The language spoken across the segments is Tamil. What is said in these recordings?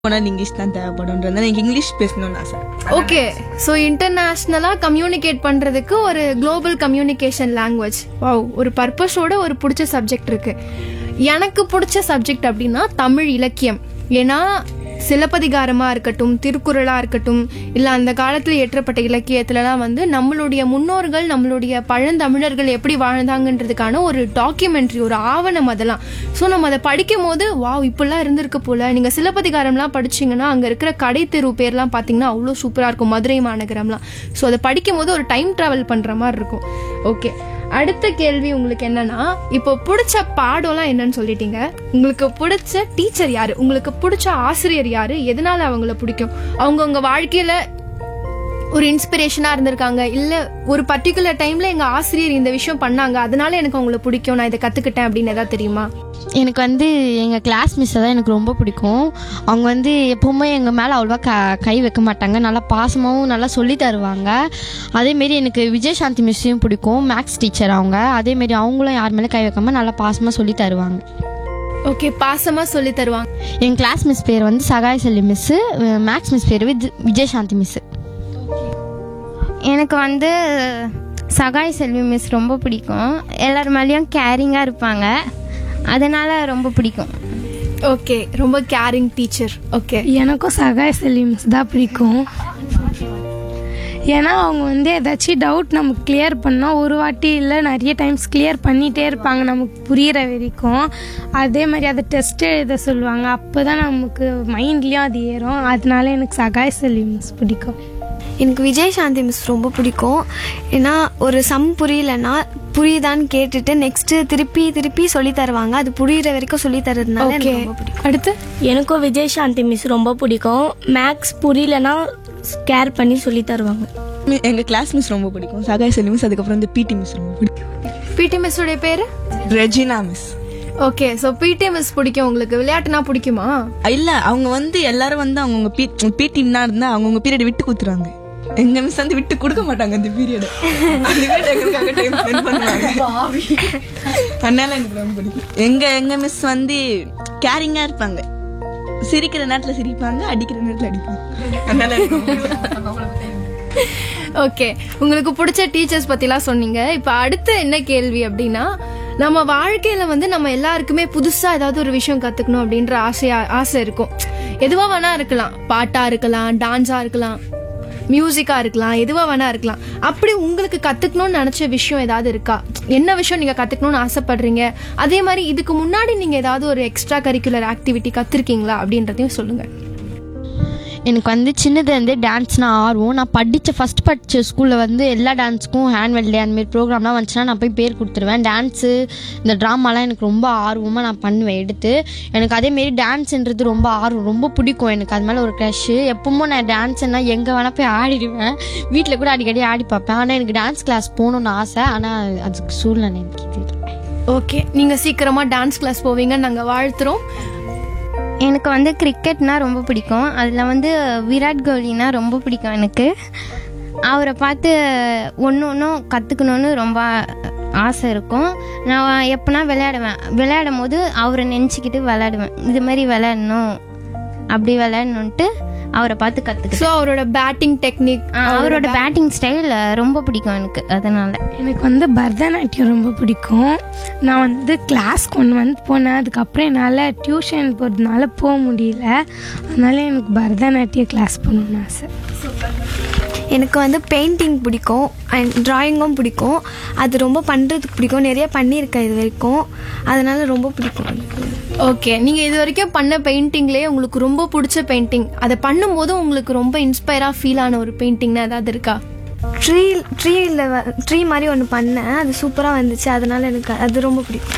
போனால் இங்கிலீஷ் தான் தேவைப்படும்ன்றது எனக்கு இங்கிலீஷ் பேசணும்னு ஆசை ஓகே ஸோ இன்டர்நேஷ்னலா கம்யூனிகேட் பண்றதுக்கு ஒரு குளோபல் கம்யூனிகேஷன் லாங்குவேஜ் வாவ் ஒரு பர்பஸோட ஒரு பிடிச்ச சப்ஜெக்ட் இருக்கு எனக்கு பிடிச்ச சப்ஜெக்ட் அப்படின்னா தமிழ் இலக்கியம் ஏன்னா சிலப்பதிகாரமா இருக்கட்டும் திருக்குறளா இருக்கட்டும் இல்ல அந்த காலத்துல இயற்றப்பட்ட இலக்கியத்துலலாம் வந்து நம்மளுடைய முன்னோர்கள் நம்மளுடைய பழந்தமிழர்கள் எப்படி வாழ்ந்தாங்கன்றதுக்கான ஒரு டாக்குமெண்ட்ரி ஒரு ஆவணம் அதெல்லாம் ஸோ நம்ம அதை படிக்கும் போது வாவ் இப்படிலாம் இருந்திருக்கு போல நீங்க சிலப்பதிகாரம்லாம் படிச்சீங்கன்னா அங்க இருக்கிற கடை தெரு பேர்லாம் பாத்தீங்கன்னா அவ்வளோ சூப்பரா இருக்கும் மதுரை மாநகரம்லாம் ஸோ அதை படிக்கும் போது ஒரு டைம் டிராவல் பண்ற மாதிரி இருக்கும் ஓகே அடுத்த கேள்வி உங்களுக்கு என்னன்னா இப்போ பிடிச்ச பாடம்லாம் என்னன்னு சொல்லிட்டீங்க உங்களுக்கு பிடிச்ச டீச்சர் யாரு உங்களுக்கு பிடிச்ச ஆசிரியர் யாரு எதனால அவங்கள பிடிக்கும் அவங்க உங்க வாழ்க்கையில ஒரு இன்ஸ்பிரேஷனா இருந்திருக்காங்க இல்ல ஒரு பர்டிகுலர் டைம்ல எங்க ஆசிரியர் இந்த விஷயம் பண்ணாங்க அதனால எனக்கு அவங்கள பிடிக்கும் நான் இதை கத்துக்கிட்டேன் அப்படின்னு ஏதாவது தெரியுமா எனக்கு வந்து எங்கள் கிளாஸ் மிஸ்ஸை தான் எனக்கு ரொம்ப பிடிக்கும் அவங்க வந்து எப்போவுமே எங்கள் மேலே அவ்வளோவா க கை வைக்க மாட்டாங்க நல்லா பாசமாகவும் நல்லா சொல்லி தருவாங்க அதேமாரி எனக்கு விஜயசாந்தி மிஸ்ஸையும் பிடிக்கும் மேக்ஸ் டீச்சர் அவங்க அதேமாரி அவங்களும் யார் மேலே கை வைக்காம நல்லா பாசமாக சொல்லி தருவாங்க ஓகே பாசமா சொல்லி தருவாங்க என் கிளாஸ் மிஸ் பேர் வந்து Sagaya Selvi miss maths miss பேர் வித் விஜயசாந்தி மிஸ்ஸு எனக்கு வந்து சகாய் செல்வி மிஸ் ரொம்ப பிடிக்கும் எல்லார் மேலேயும் கேரிங்காக இருப்பாங்க அதனால் ரொம்ப பிடிக்கும் ஓகே ரொம்ப கேரிங் டீச்சர் ஓகே எனக்கும் சகாய செல்வி மிஸ் தான் பிடிக்கும் ஏன்னா அவங்க வந்து ஏதாச்சும் டவுட் நமக்கு கிளியர் பண்ணால் ஒரு வாட்டி இல்லை நிறைய டைம்ஸ் கிளியர் பண்ணிகிட்டே இருப்பாங்க நமக்கு புரியிற வரைக்கும் அதே மாதிரி அதை டெஸ்ட் எழுத சொல்லுவாங்க அப்போ தான் நமக்கு மைண்ட்லேயும் அது ஏறும் அதனால எனக்கு சகாய செல்வி மிஸ் பிடிக்கும் எனக்கு விஜய் சாந்தி மிஸ் ரொம்ப பிடிக்கும் ஏன்னா ஒரு சம் புரியலன்னா புரியுதான்னு கேட்டுட்டு நெக்ஸ்ட் திருப்பி திருப்பி சொல்லி தருவாங்க அது புரியுற வரைக்கும் சொல்லி தரதுனால ஓகே எனக்கு ரொம்ப பிடிக்கும் அடுத்து எனக்கும் விஜய் சாந்தி மிஸ் ரொம்ப பிடிக்கும் மேக்ஸ் புரியலனா கேர் பண்ணி சொல்லி தருவாங்க மி- எங்க கிளாஸ் மிஸ் ரொம்ப பிடிக்கும் சகாய் செல்வி மிஸ் அதுக்கப்புறம் வந்து பிடி மிஸ் ரொம்ப பிடிக்கும் பிடி மிஸ் உடைய பேரு Regina miss okay so PT miss பிடிக்கும் உங்களுக்கு விளையாட்டுனா பிடிக்குமா இல்ல அவங்க வந்து எல்லாரும் வந்து அவங்கவுங்க பிடினா இருந்தா அவங்கவுங்க பீரியட் விட்டு குத்துறாங்க எங்க மிஸ் வந்து விட்டு கொடுக்க மாட்டாங்க அந்த பீரியட் அந்த period எங்களுக்காக டைம் ஸ்பெண்ட் பண்ணுவாங்க அதனால எனக்கு ரொம்ப பிடிக்கும் எங்க எங்க மிஸ் வந்து கேரிங்கா இருப்பாங்க சிரிக்கிற நேரத்துல சிரிப்பாங்க அடிக்கிற நேரத்துல அடிப்பாங்க அதனால எனக்கு ரொம்ப பிடிக்கும். ஓகே உங்களுக்கு பிடிச்ச டீச்சர்ஸ் பத்திலாம் சொன்னீங்க இப்போ அடுத்து என்ன கேள்வி அப்படின்னா நம்ம வாழ்க்கையில வந்து நம்ம எல்லாருக்குமே புதுசா ஏதாவது ஒரு விஷயம் கத்துக்கணும் அப்படின்ற ஆசையா ஆசை இருக்கும் எதுவா வேணா இருக்கலாம் பாட்டா இருக்கலாம் டான்ஸா இருக்கலாம் மியூசிக்கா இருக்கலாம் எதுவா வேணா இருக்கலாம் அப்படி உங்களுக்கு கத்துக்கணும்னு நினைச்ச விஷயம் ஏதாவது இருக்கா என்ன விஷயம் நீங்க கத்துக்கணும்னு ஆசைப்படுறீங்க அதே மாதிரி இதுக்கு முன்னாடி நீங்க ஏதாவது ஒரு எக்ஸ்ட்ரா கரிக்குலர் ஆக்டிவிட்டி கத்துருக்கீங்களா அப்படின்றதையும் சொல்லுங்க எனக்கு வந்து சின்னதுலேருந்தே டான்ஸ்னா ஆர்வம் நான் படித்த ஃபஸ்ட் படித்த ஸ்கூலில் வந்து எல்லா டான்ஸுக்கும் ஹேண்ட்வெல் டே அந்தமாரி ப்ரோக்ராம்லாம் வந்துச்சுன்னா நான் போய் பேர் கொடுத்துருவேன் டான்ஸு இந்த ட்ராமாலாம் எனக்கு ரொம்ப ஆர்வமாக நான் பண்ணுவேன் எடுத்து எனக்கு அதேமாரி டான்ஸுன்றது ரொம்ப ஆர்வம் ரொம்ப பிடிக்கும் எனக்கு அது மேலே ஒரு க்ரஷ்ஷு எப்பவும் நான் டான்ஸ்னா எங்கே வேணால் போய் ஆடிடுவேன் வீட்டில் கூட அடிக்கடி ஆடி பார்ப்பேன் ஆனால் எனக்கு டான்ஸ் கிளாஸ் போகணுன்னு ஆசை ஆனால் அதுக்கு சூழ்நிலை எனக்கு இது இல்லை. ஓகே நீங்க சீக்கிரமா டான்ஸ் கிளாஸ் போவீங்கன்னு நாங்க வாழ்த்துறோம் எனக்கு வந்து கிரிக்கெட்னா ரொம்ப பிடிக்கும் அதில் வந்து விராட் கோலினா ரொம்ப பிடிக்கும் எனக்கு அவரை பார்த்து ஒன்று ஒன்றும் கற்றுக்கணுன்னு ரொம்ப ஆசை இருக்கும் நான் எப்போனா விளையாடுவேன் விளையாடும் போது அவரை நினச்சிக்கிட்டு விளையாடுவேன் இது மாதிரி விளையாடணும் அப்படி விளையாடணுன்ட்டு அவரை பார்த்து கற்றுக்கிட்டேன் ஸோ அவரோட பேட்டிங் டெக்னிக் அவரோட பேட்டிங் ஸ்டைல் ரொம்ப பிடிக்கும் எனக்கு அதனால எனக்கு வந்து பரதநாட்டியம் ரொம்ப பிடிக்கும் நான் வந்து கிளாஸ்க்கு ஒன்று வந்து போனேன் அதுக்கப்புறம் என்னால் டியூஷன் போகிறதுனால போக முடியல அதனால எனக்கு பரதநாட்டிய கிளாஸ் போகணுன்னு ஆசை எனக்கு வந்து பெயிண்டிங் பிடிக்கும் அண்ட் டிராயிங்கும் பிடிக்கும் அது ரொம்ப பண்ணுறதுக்கு பிடிக்கும் நிறைய பண்ணியிருக்கேன் இது வரைக்கும் அதனால ரொம்ப பிடிக்கும் எனக்கு ஓகே நீங்க இது வரைக்கும் பண்ண பெயிண்டிங்லயே உங்களுக்கு ரொம்ப பிடிச்ச பெயிண்டிங் அதை பண்ணும்போது உங்களுக்கு ரொம்ப இன்ஸ்பயரா ஃபீல் ஆன ஒரு பெயிண்டிங்னா ஏதாவது இருக்கா ட்ரீ ட்ரீயில் ட்ரீ மாதிரி ஒன்று பண்ணேன் அது சூப்பராக வந்துச்சு அதனால எனக்கு அது ரொம்ப பிடிக்கும்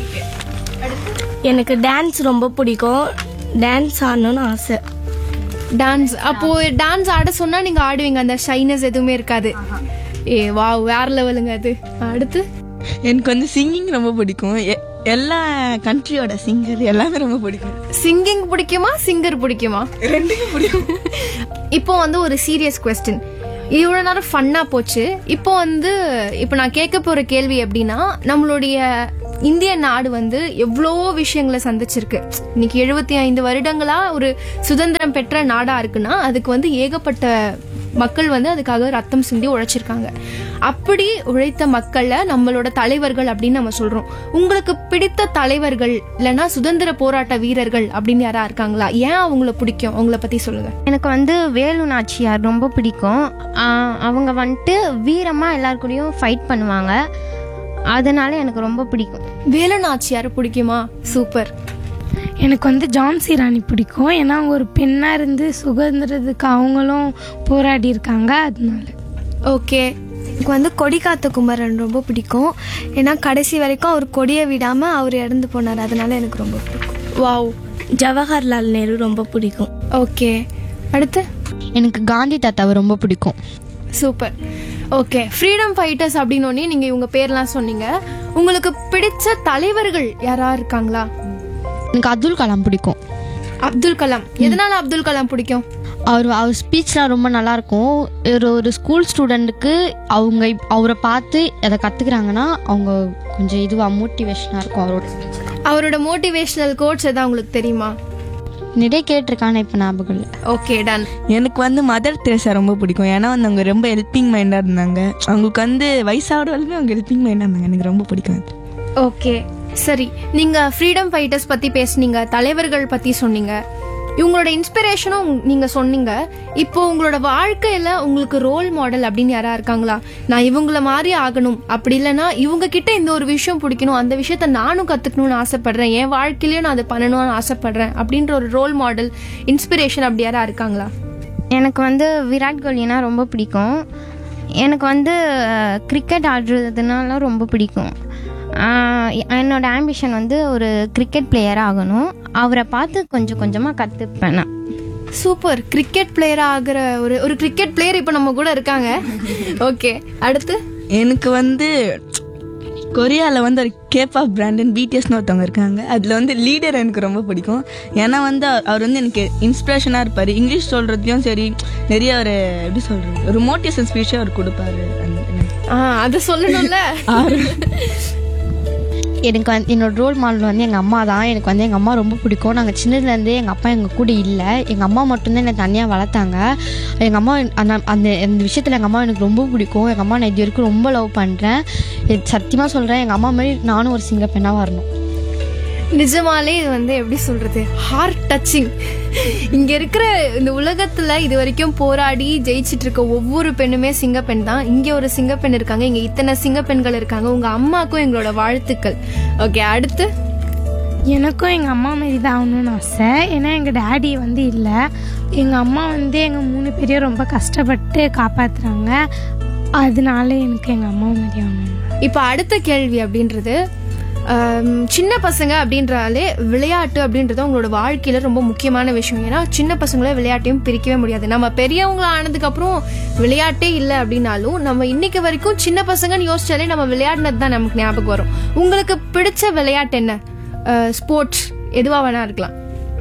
எனக்கு டான்ஸ் ரொம்ப பிடிக்கும் டான்ஸ் ஆடணும்னு ஆசை டான்ஸ் அப்போ டான்ஸ் ஆட சொன்னா நீங்க ஆடுவீங்க அந்த ஷைனஸ் எதுவுமே இருக்காது ஏ வா வேற லெவலுங்க அது அடுத்து எனக்கு வந்து சிங்கிங் ரொம்ப பிடிக்கும் எ- எல்லா கண்ட்ரியோட சிங்கர் எல்லாமே ரொம்ப பிடிக்கும் சிங்கிங் பிடிக்குமா சிங்கர் பிடிக்குமா ரெண்டுமே பிடிக்கும் இப்போ வந்து ஒரு சீரியஸ் கொஸ்டின் இவ்வளோ நேரம் ஃபன்னாக போச்சு இப்போ வந்து இப்போ நான் கேட்க போகிற கேள்வி எப்படின்னா நம்மளுடைய இந்திய நாடு வந்து எவ்வளோ விஷயங்களை சந்திச்சிருக்கு இன்னைக்கு எழுபத்தி ஐந்து வருடங்களா ஒரு சுதந்திரம் பெற்ற நாடா இருக்குன்னா அதுக்கு வந்து ஏகப்பட்ட மக்கள் வந்து அதுக்காக ரத்தம் சிந்தி உழைச்சிருக்காங்க அப்படி உழைத்த மக்கள்ல நம்மளோட தலைவர்கள் அப்படின்னு நம்ம சொல்றோம் உங்களுக்கு பிடித்த தலைவர்கள் இல்லைன்னா சுதந்திர போராட்ட வீரர்கள் அப்படின்னு யாரா இருக்காங்களா ஏன் அவங்கள பிடிக்கும் அவங்கள பத்தி சொல்லுங்க எனக்கு வந்து வேலு நாச்சியார் ரொம்ப பிடிக்கும் ஆஹ் அவங்க வந்துட்டு வீரமாக எல்லார் கூடயும் ஃபைட் பண்ணுவாங்க அதனால எனக்கு ரொம்ப பிடிக்கும் வேலுநாச்சியார் பிடிக்குமா சூப்பர் எனக்கு வந்து ஜான்சி ராணி பிடிக்கும் ஏன்னா அவங்க ஒரு பெண்ணாக இருந்து சுதந்திரத்துக்கு அவங்களும் போராடி இருக்காங்க அதனால ஓகே எனக்கு வந்து கொடிக்காத்த குமரன் ரொம்ப பிடிக்கும் ஏன்னா கடைசி வரைக்கும் அவர் கொடியை விடாமல் அவர் இறந்து போனார் அதனால எனக்கு ரொம்ப பிடிக்கும் வாவ் ஜவஹர்லால் நேரு ரொம்ப பிடிக்கும் ஓகே அடுத்து எனக்கு காந்தி தாத்தாவை ரொம்ப பிடிக்கும் சூப்பர் ஓகே ஃப்ரீடம் ஃபைட்டர்ஸ் அப்படின்னோடனே நீங்க இவங்க பேர்லாம் சொன்னீங்க உங்களுக்கு பிடிச்ச தலைவர்கள் யாரா இருக்காங்களா எனக்கு அப்துல் கலாம் பிடிக்கும் அப்துல் கலாம் எதனால அப்துல் கலாம் பிடிக்கும் அவர் அவர் ஸ்பீச்லாம் ரொம்ப நல்லா இருக்கும் ஒரு ஒரு ஸ்கூல் ஸ்டூடெண்ட்டுக்கு அவங்க இப்- அவரை பார்த்து அதை கற்றுக்குறாங்கன்னா அவங்க கொஞ்சம் இதுவாக மோட்டிவேஷனாக இருக்கும் அவரோட ஸ்பீச் அவரோட மோட்டிவேஷனல் கோட்ஸ் எதாவது உங்களுக்கு தெரியுமா நிறைய கேட்டிருக்கான இப்போ ஞாபகம் இல்லை ஓகே டன் எனக்கு வந்து மதர் தெரசா ரொம்ப பிடிக்கும் ஏன்னா வந்து அவங்க ரொம்ப ஹெல்பிங் மைண்டாக இருந்தாங்க அவங்களுக்கு வந்து வயசாவோட வரைக்கும் அவங்க ஹெல்பிங் மைண்டாக இருந்தாங்க எனக்கு ரொம்ப பிடிக்கும் அது ஓகே சரி நீங்க ஃப்ரீடம் ஃபைட்டர்ஸ் பத்தி பேசுனீங்க தலைவர்கள் பத்தி சொன்னீங்க இவங்களோட இன்ஸ்பிரேஷனும் நீங்க சொன்னீங்க இப்போ உங்களோட வாழ்க்கையில உங்களுக்கு ரோல் மாடல் அப்படின்னு யாரா இருக்காங்களா நான் இவங்கள மாதிரி ஆகணும் அப்படி இல்லைன்னா இவங்க கிட்ட இந்த ஒரு விஷயம் பிடிக்கணும் அந்த விஷயத்த நானும் கத்துக்கணும்னு ஆசைப்படுறேன் என் வாழ்க்கையிலயும் நான் அதை பண்ணணும்னு ஆசைப்படுறேன் அப்படின்ற ஒரு ரோல் மாடல் இன்ஸ்பிரேஷன் அப்படி யாரா இருக்காங்களா எனக்கு வந்து விராட் கோலினா ரொம்ப பிடிக்கும் எனக்கு வந்து கிரிக்கெட் ஆடுறதுனால ரொம்ப பிடிக்கும் ஆஹ் என்னோட ஆம்பிஷன் வந்து ஒரு கிரிக்கெட் பிளேயர் ஆகணும் அவரை பார்த்து கொஞ்சம் கொஞ்சமாக கற்றுப்பேன் நான் சூப்பர் கிரிக்கெட் பிளேயர் ஆகிற ஒரு ஒரு கிரிக்கெட் பிளேயர் இப்போ நம்ம கூட இருக்காங்க ஓகே அடுத்து எனக்கு வந்து கொரியாவில் வந்து ஒரு கேபாப் பிராண்டன் பிடிஎஸ்னு ஒருத்தவங்க இருக்காங்க அதில் வந்து லீடர் எனக்கு ரொம்ப பிடிக்கும் ஏன்னா வந்து அவர் அவர் வந்து எனக்கு இன்ஸ்பிரேஷனாக இருப்பார் இங்கிலீஷ் சொல்கிறதையும் சரி நிறைய ஒரு எப்படி சொல்கிறது ஒரு மோட்டிவேஷன் ஸ்பீச்சே அவர் கொடுப்பாரு அந்த ஆ அதை சொல்லணும்ல எனக்கு வந்து என்னோட ரோல் மாடல் வந்து எங்கள் அம்மா தான் எனக்கு வந்து எங்கள் அம்மா ரொம்ப பிடிக்கும் நாங்கள் சின்னதுலேருந்தே எங்கள் அப்பா எங்கள் கூட இல்லை எங்கள் அம்மா மட்டும்தான் என்னை தனியாக வளர்த்தாங்க எங்கள் அம்மா அந்த அந்த அந்த விஷயத்தில் எங்கள் அம்மா எனக்கு ரொம்ப பிடிக்கும் எங்கள் அம்மா நான் இது வரைக்கும் ரொம்ப லவ் பண்ணுறேன் சத்தியமாக சொல்கிறேன் எங்கள் அம்மா மாதிரி நானும் ஒரு சிங்க பெண்ணாக வரணும் நிஜமாலே இது வந்து எப்படி சொல்றது ஹார்ட் டச்சிங் இங்க இருக்கிற இந்த உலகத்துல இது வரைக்கும் போராடி ஜெயிச்சிட்டு இருக்க ஒவ்வொரு பெண்ணுமே சிங்கப்பெண் தான் இங்க ஒரு சிங்கப்பெண் இருக்காங்க இங்க இத்தனை சிங்கப்பெண்கள் இருக்காங்க உங்க அம்மாக்கும் எங்களோட வாழ்த்துக்கள் ஓகே அடுத்து எனக்கும் எங்கள் அம்மா மாரி தான் ஆகணும்னு ஆசை ஏன்னா எங்கள் டேடி வந்து இல்லை எங்கள் அம்மா வந்து எங்கள் மூணு பேரையும் ரொம்ப கஷ்டப்பட்டு காப்பாற்றுறாங்க அதனால எனக்கு எங்கள் அம்மா மாரி ஆகணும் இப்போ அடுத்த கேள்வி அப்படின்றது ஆம், சின்ன பசங்க அப்படின்றாலே விளையாட்டு அப்படின்றது அவங்களோட வாழ்க்கையில ரொம்ப முக்கியமான விஷயம் ஏன்னா சின்ன பசங்கள விளையாட்டையும் பிரிக்கவே முடியாது நம்ம பெரியவங்களா ஆனதுக்கு அப்புறம் விளையாட்டே இல்லை அப்படின்னாலும் நம்ம இன்னைக்கு வரைக்கும் சின்ன பசங்கன்னு யோசிச்சாலே நம்ம விளையாடினது தான் நமக்கு ஞாபகம் வரும் உங்களுக்கு பிடிச்ச விளையாட்டு என்ன ஸ்போர்ட்ஸ் எதுவா வேணா இருக்கலாம்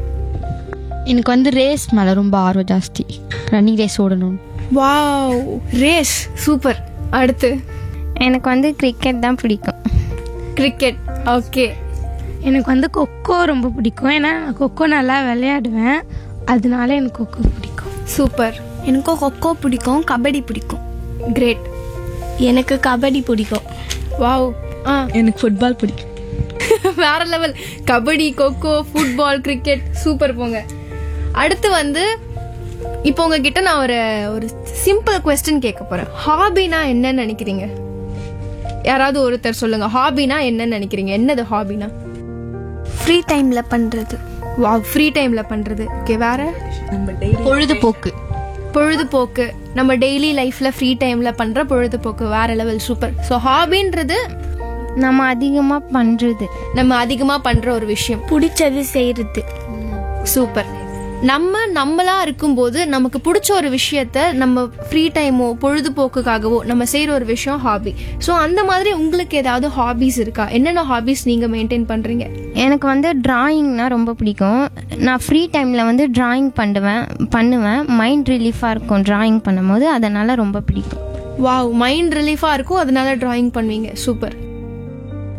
எனக்கு வந்து ரேஸ் மேலே ரொம்ப ஆர்வம் ஜாஸ்தி ரன்னிங் ரேஸ் ஓடணும் வாவ் ரேஸ் சூப்பர் அடுத்து எனக்கு வந்து கிரிக்கெட் தான் பிடிக்கும் கிரிக்கெட் ஓகே எனக்கு வந்து கொக்கோ ரொம்ப பிடிக்கும் ஏன்னா நான் கொக்கோ நல்லா விளையாடுவேன் அதனால எனக்கு கொக்கோ பிடிக்கும் சூப்பர் எனக்கும் கொக்கோ பிடிக்கும் கபடி பிடிக்கும் கிரேட் எனக்கு கபடி பிடிக்கும் வாவ் ஆ எனக்கு ஃபுட்பால் பிடிக்கும் வேற level kabaddi kho kho football cricket super போங்க அடுத்து வந்து இப்போ உங்ககிட்ட நான் ஒரு ஒரு சிம்பிள் கொஸ்டின் கேட்க போறேன் ஹாபினா என்னன்னு நினைக்கிறீங்க யாராவது ஒருத்தர் சொல்லுங்க ஹாபினா என்னன்னு நினைக்கிறீங்க என்னது ஹாபினா ஃப்ரீ டைமில் பண்ணுறது வா ஃப்ரீ டைம்ல பண்றது ஓகே வேற பொழுதுபோக்கு பொழுதுபோக்கு நம்ம டெய்லி லைஃப்ல ஃப்ரீ டைம்ல பண்ற பொழுதுபோக்கு வேற லெவல் சூப்பர் ஸோ ஹாபின்றது நம்ம அதிகமாக பண்ணுறது நம்ம அதிகமா பண்ற ஒரு விஷயம் பிடிச்சது செய்கிறது சூப்பர் நம்ம நம்மளா இருக்கும்போது நமக்கு பிடிச்ச ஒரு விஷயத்த நம்ம ஃப்ரீ டைமோ பொழுதுபோக்குக்காகவோ நம்ம செய்யற ஒரு விஷயம் ஹாபி ஸோ அந்த மாதிரி உங்களுக்கு ஏதாவது ஹாபிஸ் இருக்கா என்னென்ன ஹாபிஸ் நீங்க மெயின்டைன் பண்றீங்க எனக்கு வந்து டிராயிங்னா ரொம்ப பிடிக்கும் நான் ஃப்ரீ டைமில் வந்து டிராயிங் பண்ணுவேன் பண்ணுவேன் மைண்ட் ரிலீஃபாக இருக்கும் டிராயிங் பண்ணும்போது அதனால் ரொம்ப பிடிக்கும் வாவ் மைண்ட் ரிலீஃபா இருக்கும் அதனால டிராயிங் பண்ணுவீங்க சூப்பர்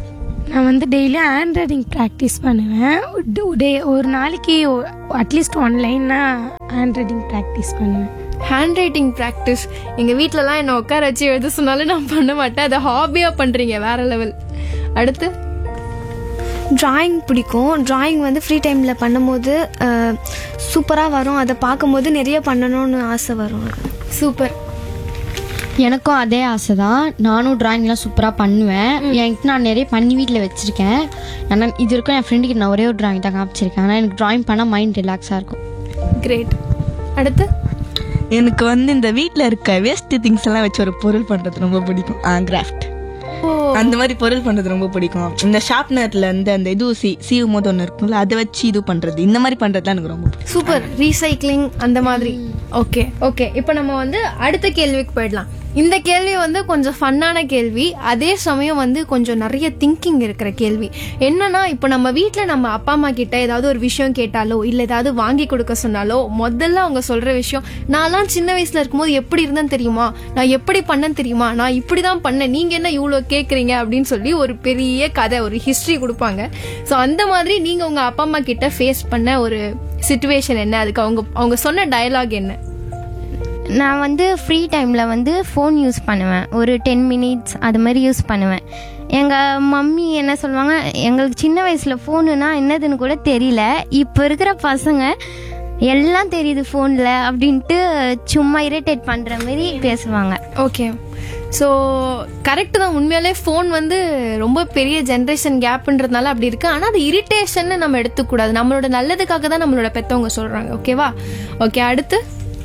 நான் வந்து டெய்லியும் ஹேண்ட் ரைட்டிங் ப்ராக்டிஸ் பண்ணுவேன் டே ஒரு நாளைக்கு அட்லீஸ்ட் ஒன் லைன்னா ஹேண்ட் ரைட்டிங் ப்ராக்டிஸ் பண்ணுவேன் ஹேண்ட் ரைட்டிங் ப்ராக்டிஸ் எங்கள் வீட்டிலலாம் என்னை உட்கார வச்சு எழுத சொன்னாலும் நான் பண்ண மாட்டேன் அதை ஹாபியாக பண்ணுறீங்க வேற லெவல் அடுத்து டிராயிங் பிடிக்கும் டிராயிங் வந்து ஃப்ரீ டைமில் பண்ணும்போது சூப்பராக வரும் அதை பார்க்கும்போது நிறைய பண்ணணும்னு ஆசை வரும் சூப்பர் எனக்கும் அதே ஆசை தான் நானும் டிராயிங்லாம் சூப்பராக பண்ணுவேன் என்கிட்ட நான் நிறைய பண்ணி வீட்டில் வச்சுருக்கேன் ஆனால் இது வரைக்கும் என் ஃப்ரெண்டுக்கு நான் ஒரே ஒரு டிராயிங் தான் காமிச்சிருக்கேன் ஆனால் எனக்கு டிராயிங் பண்ணால் மைண்ட் ரிலாக்ஸாக இருக்கும் கிரேட் அடுத்து எனக்கு வந்து இந்த வீட்ல இருக்க வேஸ்ட் திங்ஸ் எல்லாம் வச்சு ஒரு பொருள் பண்றது ரொம்ப பிடிக்கும் கிராஃப்ட் அந்த மாதிரி பொருள் பண்றது ரொம்ப பிடிக்கும் இந்த ஷார்ப்னர்ல இருந்து அந்த இது சீ சீவும் போது ஒன்று இருக்கும்ல அதை வச்சு இது பண்றது இந்த மாதிரி பண்றதுலாம் எனக்கு ரொம்ப பிடிக்கும் சூப்பர் ரீசைக்ளிங் அந்த மாதிரி ஓகே ஓகே இப்போ நம்ம வந்து அடுத்த கேள்விக்கு போயிடலாம் இந்த கேள்வி வந்து கொஞ்சம் ஃபன்னான கேள்வி அதே சமயம் வந்து கொஞ்சம் நிறைய திங்கிங் இருக்கிற கேள்வி என்னன்னா இப்போ நம்ம வீட்டில் நம்ம அப்பா அம்மா கிட்ட ஏதாவது ஒரு விஷயம் கேட்டாலோ இல்லை ஏதாவது வாங்கி கொடுக்க சொன்னாலோ முதல்ல அவங்க சொல்ற விஷயம் நான்லாம் சின்ன வயசுல இருக்கும்போது எப்படி இருந்தேன்னு தெரியுமா நான் எப்படி பண்ணேன்னு தெரியுமா நான் இப்படி தான் பண்ணேன் நீங்க என்ன இவ்வளோ கேட்குறீங்க அப்படின்னு சொல்லி ஒரு பெரிய கதை ஒரு ஹிஸ்ட்ரி கொடுப்பாங்க ஸோ அந்த மாதிரி நீங்க உங்க அப்பா அம்மா கிட்ட ஃபேஸ் பண்ண ஒரு சுச்சுவேஷன் என்ன அதுக்கு அவங்க அவங்க சொன்ன டயலாக் என்ன நான் வந்து ஃப்ரீ டைமில் வந்து ஃபோன் யூஸ் பண்ணுவேன் ஒரு டென் மினிட்ஸ் அது மாதிரி யூஸ் பண்ணுவேன் எங்கள் மம்மி என்ன சொல்லுவாங்க எங்களுக்கு சின்ன வயசில் ஃபோனுனா என்னதுன்னு கூட தெரியல இப்போ இருக்கிற பசங்க எல்லாம் தெரியுது ஃபோனில் அப்படின்ட்டு சும்மா இரிட்டேட் பண்ணுற மாதிரி பேசுவாங்க ஓகே ஸோ கரெக்ட் தான் உண்மையாலே ஃபோன் வந்து ரொம்ப பெரிய ஜென்ரேஷன் கேப்ன்றதுனால அப்படி இருக்கு ஆனால் அது இரிட்டேஷன் நம்ம எடுத்துக்கூடாது நம்மளோட நல்லதுக்காக தான் நம்மளோட பெற்றவங்க சொல்றாங்க ஓகேவா ஓகே அடுத்து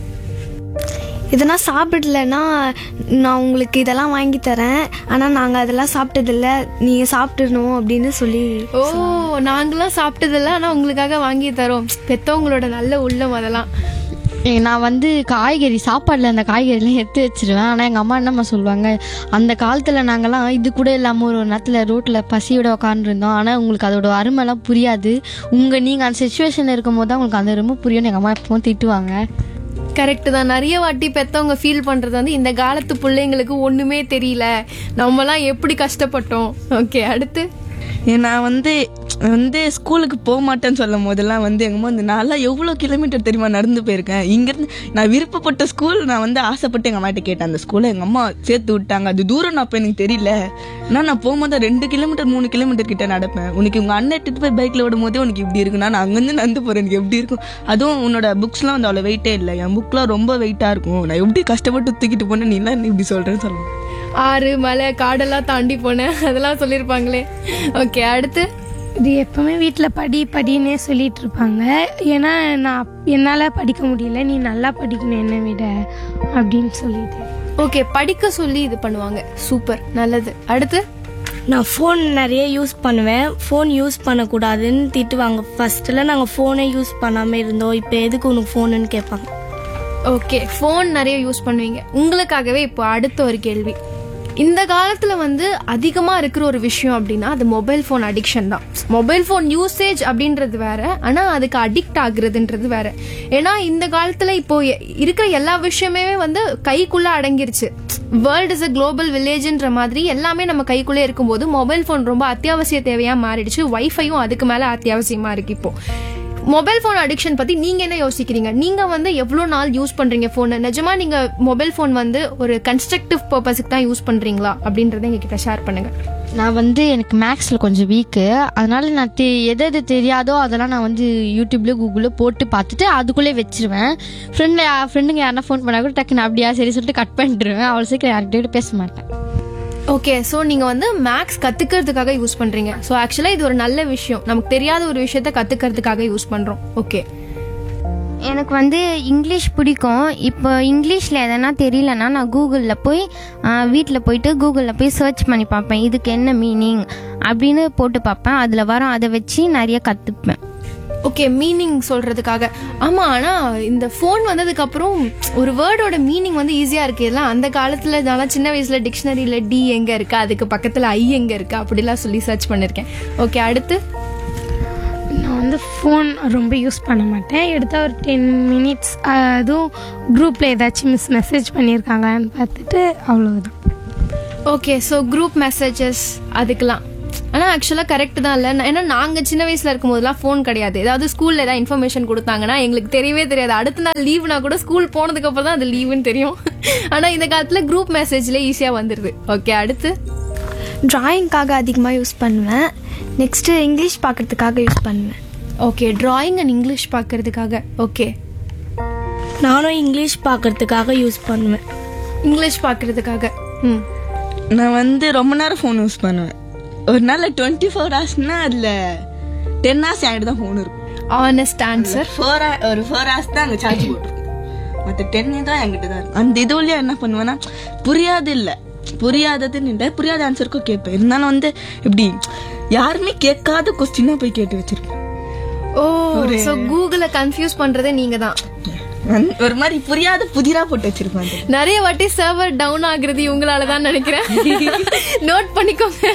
இதனா சாப்பிடலன்னா நான் உங்களுக்கு இதெல்லாம் வாங்கி தரேன் ஆனால் நாங்கள் அதெல்லாம் சாப்பிட்டதில்ல நீங்கள் சாப்பிட்டுடணும் அப்படின்னு சொல்லி ஓ நாங்களாம் சாப்பிட்டதில்ல ஆனால் உங்களுக்காக வாங்கி தரோம் பெற்றவங்களோட நல்ல உள்ளம் அதெல்லாம் ஏ, நான் வந்து காய்கறி சாப்பாடில் அந்த காய்கறிலாம் எடுத்து வச்சிருவேன் ஆனால் எங்கள் அம்மா என்னம்மா சொல்லுவாங்க அந்த காலத்தில் நாங்கள்லாம் இது கூட இல்லாமல் ஒரு நேரத்தில் ரோட்டில் பசியோட உட்காந்துருந்தோம் ஆனால் உங்களுக்கு அதோட அருமைலாம் புரியாது உங்கள் நீங்கள் அந்த சுச்சுவேஷனில் இருக்கும் போது தான் உங்களுக்கு அந்த ரொம்ப புரியும்னு எங்கள் அம்மா எப்பவும் திட்டுவாங்க கரெக்ட் தான் நிறைய வாட்டி பெத்தவங்க ஃபீல் பண்றது வந்து இந்த காலத்து பிள்ளைங்களுக்கு ஒண்ணுமே தெரியல நம்மலாம் எப்படி கஷ்டப்பட்டோம் ஓகே அடுத்து ஏ, நான் வந்து வந்து ஸ்கூலுக்கு போக மாட்டேன்னு சொல்லும் போதெல்லாம் வந்து எங்க அம்மா வந்து நான்லாம் எவ்வளோ கிலோமீட்டர் தெரியுமா நடந்து போயிருக்கேன் இங்கேருந்து நான் விருப்பப்பட்ட ஸ்கூல் நான் வந்து ஆசைப்பட்டு எங்கள் அம்மாட்ட கேட்டேன் அந்த ஸ்கூலை எங்கள் அம்மா சேர்த்து விட்டாங்க அது தூரம் நான் அப்போ எனக்கு தெரியல ஆனால் நான் போகும்போது ரெண்டு கிலோமீட்டர் மூணு கிலோமீட்டர் கிட்ட நடப்பேன் உனக்கு உங்கள் அண்ணன் எடுத்துட்டு போய் பைக்கில் விடும் போதே உனக்கு இப்படி இருக்குன்னா நான் அங்கேருந்து நடந்து போகிறேன் எனக்கு எப்படி இருக்கும் அதுவும் உன்னோட புக்ஸ்லாம் வந்து அவ்வளோ வெயிட்டே இல்லை என் புக்லாம் ரொம்ப வெயிட்டாக இருக்கும் நான் எப்படி கஷ்டப்பட்டு தூக்கிட்டு போனேன் நீ எல்லாம் இப்படி சொல்கிறேன்னு சொல்லுவேன் ஆறு மலை காடெல்லாம் தாண்டி போனேன் அதெல்லாம் சொல்லியிருப்பாங்களே ஓகே அடுத்து இது எப்பவுமே வீட்டில் படி படின்னே சொல்லிட்டு இருப்பாங்க ஏன்னா நான் என்னால் படிக்க முடியல நீ நல்லா படிக்கணும் என்னை விட அப்படின்னு சொல்லிட்டு ஓகே படிக்க சொல்லி இது பண்ணுவாங்க சூப்பர் நல்லது அடுத்து நான் ஃபோன் நிறைய யூஸ் பண்ணுவேன் ஃபோன் யூஸ் பண்ணக்கூடாதுன்னு திட்டுவாங்க ஃபர்ஸ்ட்டில் நாங்கள் ஃபோனே யூஸ் பண்ணாமல் இருந்தோம் இப்போ எதுக்கு உனக்கு ஃபோனுன்னு கேட்பாங்க ஓகே ஃபோன் நிறைய யூஸ் பண்ணுவீங்க உங்களுக்காகவே இப்போ அடுத்த ஒரு கேள்வி இந்த காலத்துல வந்து அதிகமா இருக்கிற ஒரு விஷயம் அப்படின்னா அது மொபைல் ஃபோன் அடிக்ஷன் தான் மொபைல் ஃபோன் யூசேஜ் அப்படின்றது வேற ஆனா அதுக்கு அடிக்ட் ஆகுறதுன்றது வேற ஏன்னா இந்த காலத்துல இப்போ எ- இருக்கிற எல்லா விஷயமே வந்து கைக்குள்ள அடங்கிருச்சு வேர்ல்ட் இஸ் அ குளோபல் வில்லேஜ்ன்ற மாதிரி எல்லாமே நம்ம கைக்குள்ளே இருக்கும்போது மொபைல் ஃபோன் ரொம்ப அத்தியாவசிய தேவையா மாறிடுச்சு வைஃபையும் அதுக்கு மேல அத்தியாவசியமா இருக்கு இப்போ மொபைல் ஃபோன் அடிக்ஷன் பத்தி நீங்க என்ன யோசிக்கிறீங்க நீங்க வந்து எவ்வளவு நாள் யூஸ் பண்றீங்க போனை நிஜமா நீங்க மொபைல் ஃபோன் வந்து ஒரு கன்ஸ்ட்ரக்டிவ் பர்பஸ்க்கு தான் யூஸ் பண்றீங்களா அப்படின்றத எங்ககிட்ட ஷேர் பண்ணுங்க நான் வந்து எனக்கு மேக்ஸில் கொஞ்சம் வீக்கு அதனால நான் தெ எது எது தெரியாதோ அதெல்லாம் நான் வந்து யூடியூப்ல கூகுளில் போட்டு பார்த்துட்டு அதுக்குள்ளே வச்சிருவேன் ஃப்ரெண்டில் ஃப்ரெண்டுங்க யாருன்னா ஃபோன் பண்ணா கூட டக்குன்னு அப்படியா சரி சொல்லிட்டு கட் பண்ணிட்டுருவேன் அவ்வளோ சீக்கிரம் யார்கிட்டயும் பேச மாட்டேன் ஓகே ஸோ நீங்க வந்து மேக்ஸ் கத்துக்கிறதுக்காக யூஸ் பண்றீங்க ஸோ ஆக்சுவலா இது ஒரு நல்ல விஷயம் நமக்கு தெரியாத ஒரு விஷயத்த கத்துக்கிறதுக்காக யூஸ் பண்றோம் ஓகே எனக்கு வந்து இங்கிலீஷ் பிடிக்கும் இப்போ இங்கிலீஷில் எதனா தெரியலனா நான் கூகுளில் போய் வீட்டில் போயிட்டு கூகுளில் போய் சர்ச் பண்ணி பார்ப்பேன் இதுக்கு என்ன மீனிங் அப்படின்னு போட்டு பார்ப்பேன் அதில் வரும் அதை வச்சு நிறைய கற்றுப்பேன் ஓகே மீனிங் சொல்றதுக்காக ஆமா ஆனா இந்த ஃபோன் வந்ததுக்கு அப்புறம் ஒரு வேர்டோட மீனிங் வந்து ஈஸியா இருக்கு இதெல்லாம் அந்த காலத்துல நான் சின்ன வயசுல டிக்ஷனரியில டி எங்க இருக்கா அதுக்கு பக்கத்துல ஐ எங்க இருக்கா அப்படிலாம் சொல்லி சர்ச் பண்ணிருக்கேன் ஓகே அடுத்து நான் வந்து ஃபோன் ரொம்ப யூஸ் பண்ண மாட்டேன் எடுத்தா ஒரு டென் மினிட்ஸ் அதுவும் குரூப்பில் ஏதாச்சும் மிஸ் மெசேஜ் பண்ணியிருக்காங்களான்னு பார்த்துட்டு அவ்வளவுதான் ஓகே ஸோ குரூப் மெசேஜஸ் அதுக்கெல்லாம் ஆனால் ஆக்சுவலாக கரெக்ட் தான் இல்லை ஏன்னா நாங்கள் சின்ன வயசில் இருக்கும்போதெல்லாம் ஃபோன் கிடையாது ஏதாவது ஸ்கூலில் ஏதாவது இன்ஃபர்மேஷன் கொடுத்தாங்கன்னா எங்களுக்கு தெரியவே தெரியாது அடுத்த நாள் லீவ்னா கூட ஸ்கூல் போனதுக்கு அப்புறம் தான் அது லீவுன்னு தெரியும் ஆனால் இந்த காலத்தில் குரூப் மெசேஜ்ல ஈஸியாக வந்துடுது ஓகே அடுத்து ட்ராயிங்க்காக அதிகமாக யூஸ் பண்ணுவேன் நெக்ஸ்ட்டு இங்கிலீஷ் பார்க்கறதுக்காக யூஸ் பண்ணுவேன் ஓகே டிராயிங் அண்ட் இங்கிலீஷ் பார்க்கறதுக்காக ஓகே நானும் இங்கிலீஷ் பார்க்கறதுக்காக யூஸ் பண்ணுவேன் இங்கிலீஷ் பார்க்கறதுக்காக ம் நான் வந்து ரொம்ப நேரம் ஃபோன் யூஸ் பண்ணுவேன் ஒரு நாள் டுவெண்ட்டி ஃபோர் ஹவர்ஸ்னா அதில் டென் ஹவர்ஸ் என்கிட்ட தான் ஃபோன் இருக்கும் ஆனஸ்ட் ஆன்சர் ஃபோர் ஒரு ஃபோர் ஹவர்ஸ் தான் அங்கே சார்ஜ் போட்டுருக்கும் மற்ற டென் தான் என்கிட்ட தான் இருக்கும் அந்த இதுவுலயே என்ன பண்ணுவேன்னா புரியாது இல்லை புரியாததுன்னு இல்லை புரியாத ஆன்சருக்கும் கேட்பேன் இருந்தாலும் வந்து இப்படி யாருமே கேட்காத கொஸ்டினா போய் கேட்டு வச்சிருப்பேன் ஓ ஸோ கூகுளை கன்ஃபியூஸ் பண்றதே நீங்க தான் வந்து ஒரு மாதிரி புரியாத புதிரா போட்டு வச்சிருப்பேன் அது. நிறைய வாட்டி சர்வர் டவுன் ஆகுறது இவங்களால தான் நினைக்கிறேன் நோட் பண்ணிக்கோங்க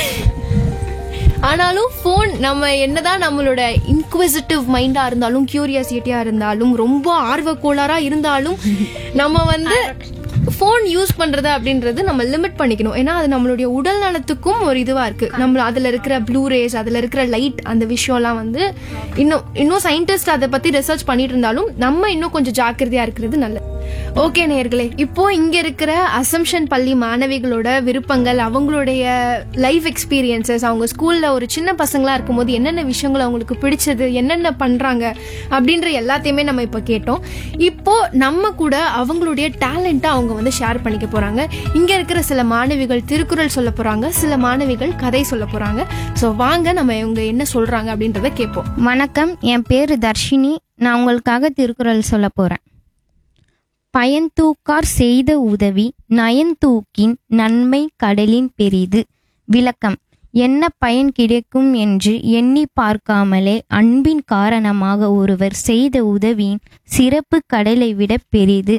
ஆனாலும் ஃபோன் நம்ம என்னதான் நம்மளோட இன்குவிசிட்டிவ் மைண்டா இருந்தாலும் கியூரியாசிட்டியா இருந்தாலும் ரொம்ப ஆர்வக்கோளாரா இருந்தாலும் நம்ம வந்து ஃபோன் யூஸ் பண்றது அப்படின்றது நம்ம லிமிட் பண்ணிக்கணும் ஏன்னா அது நம்மளுடைய உடல் நலத்துக்கும் ஒரு இதுவா இருக்கு நம்ம அதுல இருக்கிற ப்ளூ ரேஸ் அதுல இருக்கிற லைட் அந்த விஷயம்லாம் வந்து இன்னும் இன்னும் சயின்டிஸ்ட் அதை பத்தி ரிசர்ச் பண்ணிட்டு இருந்தாலும் நம்ம இன்னும் கொஞ்சம் ஜாக்கிரதையா இருக்கிறது நல்லது ஓகே நேர்களே இப்போ இங்க இருக்கிற அசம்ஷன் பள்ளி மாணவிகளோட விருப்பங்கள் அவங்களுடைய லைஃப் எக்ஸ்பீரியன்சஸ் அவங்க ஸ்கூல்ல ஒரு சின்ன பசங்களா இருக்கும்போது என்னென்ன விஷயங்கள் அவங்களுக்கு பிடிச்சது என்னென்ன பண்றாங்க அப்படின்ற எல்லாத்தையுமே நம்ம இப்போ கேட்டோம் இப்போ நம்ம கூட அவங்களுடைய டேலண்ட்டை அவங்க வந்து ஷேர் பண்ணிக்க போறாங்க இங்க இருக்கிற சில மாணவிகள் திருக்குறள் சொல்ல போறாங்க சில மாணவிகள் கதை சொல்ல போறாங்க ஸோ வாங்க நம்ம இவங்க என்ன சொல்றாங்க அப்படின்றத கேட்போம் வணக்கம் என் பேர் தர்ஷினி நான் உங்களுக்காக திருக்குறள் சொல்ல போகிறேன் பயன்தூக்கார் செய்த உதவி நயன்தூக்கின் நன்மை கடலின் பெரிது விளக்கம் என்ன பயன் கிடைக்கும் என்று எண்ணி பார்க்காமலே அன்பின் காரணமாக ஒருவர் செய்த உதவியின் சிறப்பு கடலை விட பெரிது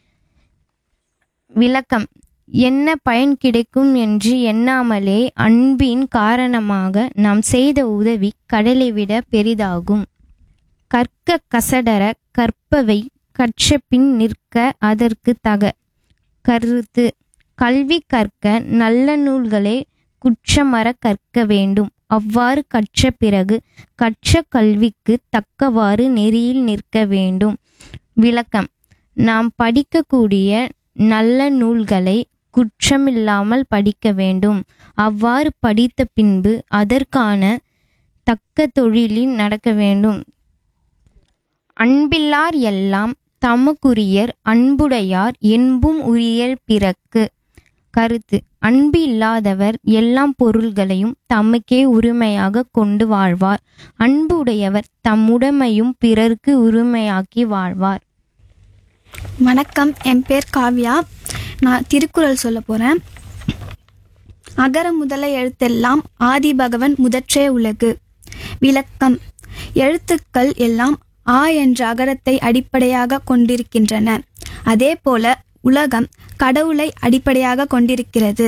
விளக்கம் என்ன பயன் கிடைக்கும் என்று எண்ணாமலே அன்பின் காரணமாக நாம் செய்த உதவி கடலை விட பெரிதாகும் கற்க கசடர கற்பவை கற்ற பின் நிற்க அதற்கு தக கருத்து கல்வி கற்க நல்ல நூல்களை குற்றமற கற்க வேண்டும் அவ்வாறு கற்ற பிறகு கற்ற கல்விக்கு தக்கவாறு நெறியில் நிற்க வேண்டும் விளக்கம் நாம் படிக்கக்கூடிய நல்ல நூல்களை குற்றமில்லாமல் படிக்க வேண்டும் அவ்வாறு படித்த பின்பு அதற்கான தக்க தொழிலில் நடக்க வேண்டும் அன்பில்லார் எல்லாம் தமக்குரியர் அன்புடையார் என்பும் உரியர் பிறக்கு கருத்து அன்பு இல்லாதவர் எல்லாம் பொருள்களையும் தமக்கே உரிமையாக கொண்டு வாழ்வார் அன்பு உடையவர் தம் உடைமையும் பிறர்க்கு உரிமையாக்கி வாழ்வார் வணக்கம் என் பேர் காவ்யா நான் திருக்குறள் சொல்ல போகிறேன் அகர முதல எழுத்தெல்லாம் ஆதி பகவன் முதற்றே உலகு விளக்கம் எழுத்துக்கள் எல்லாம் ஆ என்ற அகரத்தை அடிப்படையாக கொண்டிருக்கின்றன அதேபோல உலகம் கடவுளை அடிப்படையாக கொண்டிருக்கிறது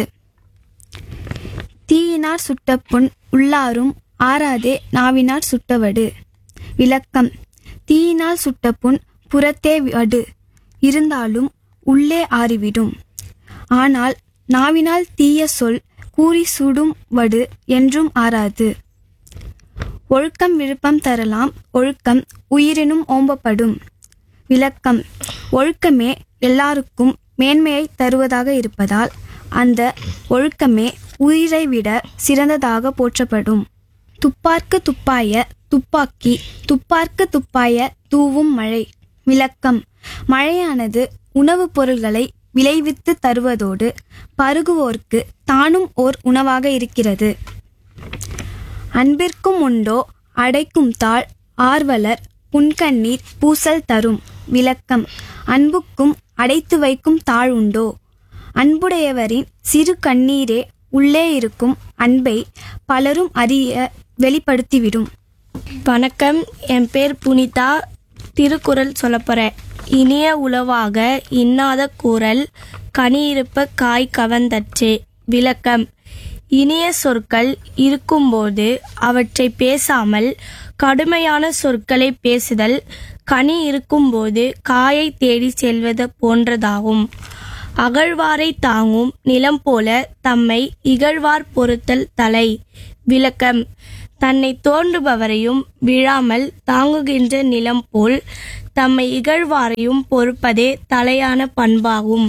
தீயினார் சுட்ட புண் உள்ளாரும் ஆறாதே நாவினார் சுட்டவடு விளக்கம் தீயினால் சுட்ட புண் புறத்தே வடு இருந்தாலும் உள்ளே ஆறிவிடும் ஆனால் நாவினால் தீய சொல் கூறி சுடும் வடு என்றும் ஆறாது ஒழுக்கம் விழுப்பம் தரலாம் ஒழுக்கம் உயிரினும் ஓம்பப்படும் விளக்கம் ஒழுக்கமே எல்லாருக்கும் மேன்மையை தருவதாக இருப்பதால் அந்த ஒழுக்கமே உயிரை விட சிறந்ததாக போற்றப்படும் துப்பார்க்கு துப்பாய துப்பாக்கி துப்பார்க்கு துப்பாய தூவும் மழை விளக்கம் மழையானது உணவுப் பொருள்களை விளைவித்து தருவதோடு பருகுவோர்க்கு தானும் ஓர் உணவாக இருக்கிறது அன்பிற்கும் உண்டோ அடைக்கும் தாழ் ஆர்வலர் புன்கண்ணீர் பூசல் தரும் விளக்கம் அன்புக்கும் அடைத்து வைக்கும் தாழ் உண்டோ அன்புடையவரின் சிறு கண்ணீரே உள்ளே இருக்கும் அன்பை பலரும் அறிய வெளிப்படுத்திவிடும் வணக்கம் என் பேர் புனிதா திருக்குறள் சொல்லப் போகிறேன் இனிய உளவாக இன்னாத கூறல் கனி இருப்ப காய் கவர்ந்தற்றே விளக்கம் இனிய சொற்கள் இருக்கும்போது அவற்றை பேசாமல் கடுமையான சொற்களை பேசுதல் கனி இருக்கும்போது காயை தேடி செல்வது போன்றதாகும் அகழ்வாரை தாங்கும் நிலம் போல தம்மை இகழ்வார் பொறுத்தல் தலை விளக்கம் தன்னை தோன்றுபவரையும் விழாமல் தாங்குகின்ற நிலம் போல் தம்மை இகழ்வாரையும் பொறுப்பதே தலையான பண்பாகும்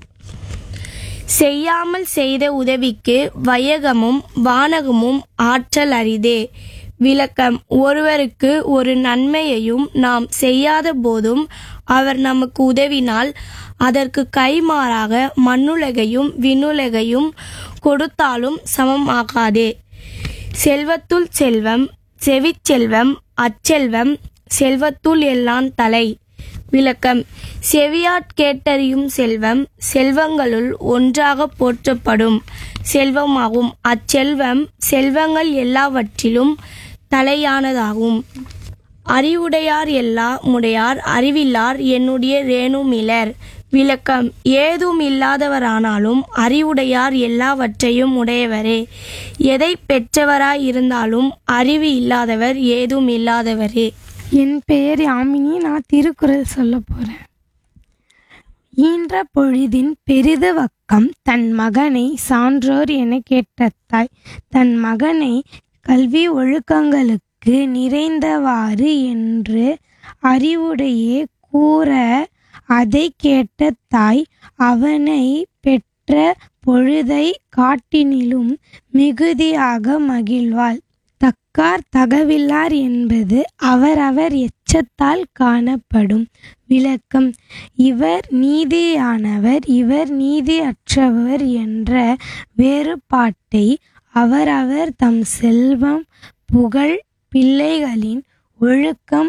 செய்யாமல் செய்த உதவிக்கு வையகமும் வானகமும் ஆற்றல் அரிதே விளக்கம் ஒருவருக்கு ஒரு நன்மையையும் நாம் செய்யாத போதும் அவர் நமக்கு உதவினால் அதற்கு கைமாறாக மண்ணுலகையும் விண்ணுலகையும் கொடுத்தாலும் சமம் ஆகாதே செல்வத்துள் செல்வம் செவிச்செல்வம் அச்செல்வம் செல்வத்துள் எல்லாம் தலை விளக்கம் செவியாட் கேட்டறியும் செல்வம் செல்வங்களுள் ஒன்றாக போற்றப்படும் செல்வமாகும் அச்செல்வம் செல்வங்கள் எல்லாவற்றிலும் தலையானதாகும் அறிவுடையார் எல்லா முடையார் அறிவில்லார் என்னுடைய ரேணுமிலர் விளக்கம் ஏதும் இல்லாதவரானாலும் அறிவுடையார் எல்லாவற்றையும் உடையவரே எதை பெற்றவராய் இருந்தாலும் அறிவு இல்லாதவர் ஏதும் இல்லாதவரே என் பெயர் யாமினி நான் திருக்குறள் சொல்ல போறேன் ஈன்ற பொழுதின் பெரிது வக்கம் தன் மகனை சான்றோர் என கேட்ட தாய் தன் மகனை கல்வி ஒழுக்கங்களுக்கு நிறைந்தவாறு என்று அறிவுடையே கூற அதை கேட்ட தாய் அவனை பெற்ற பொழுதை காட்டினிலும் மிகுதியாக மகிழ்வாள் தக்கார் தகவில்லார் என்பது அவரவர் எச்சத்தால் காணப்படும் விளக்கம் இவர் நீதியானவர் இவர் நீதியற்றவர் என்ற வேறுபாட்டை அவரவர் தம் செல்வம் புகழ் பிள்ளைகளின் ஒழுக்கம்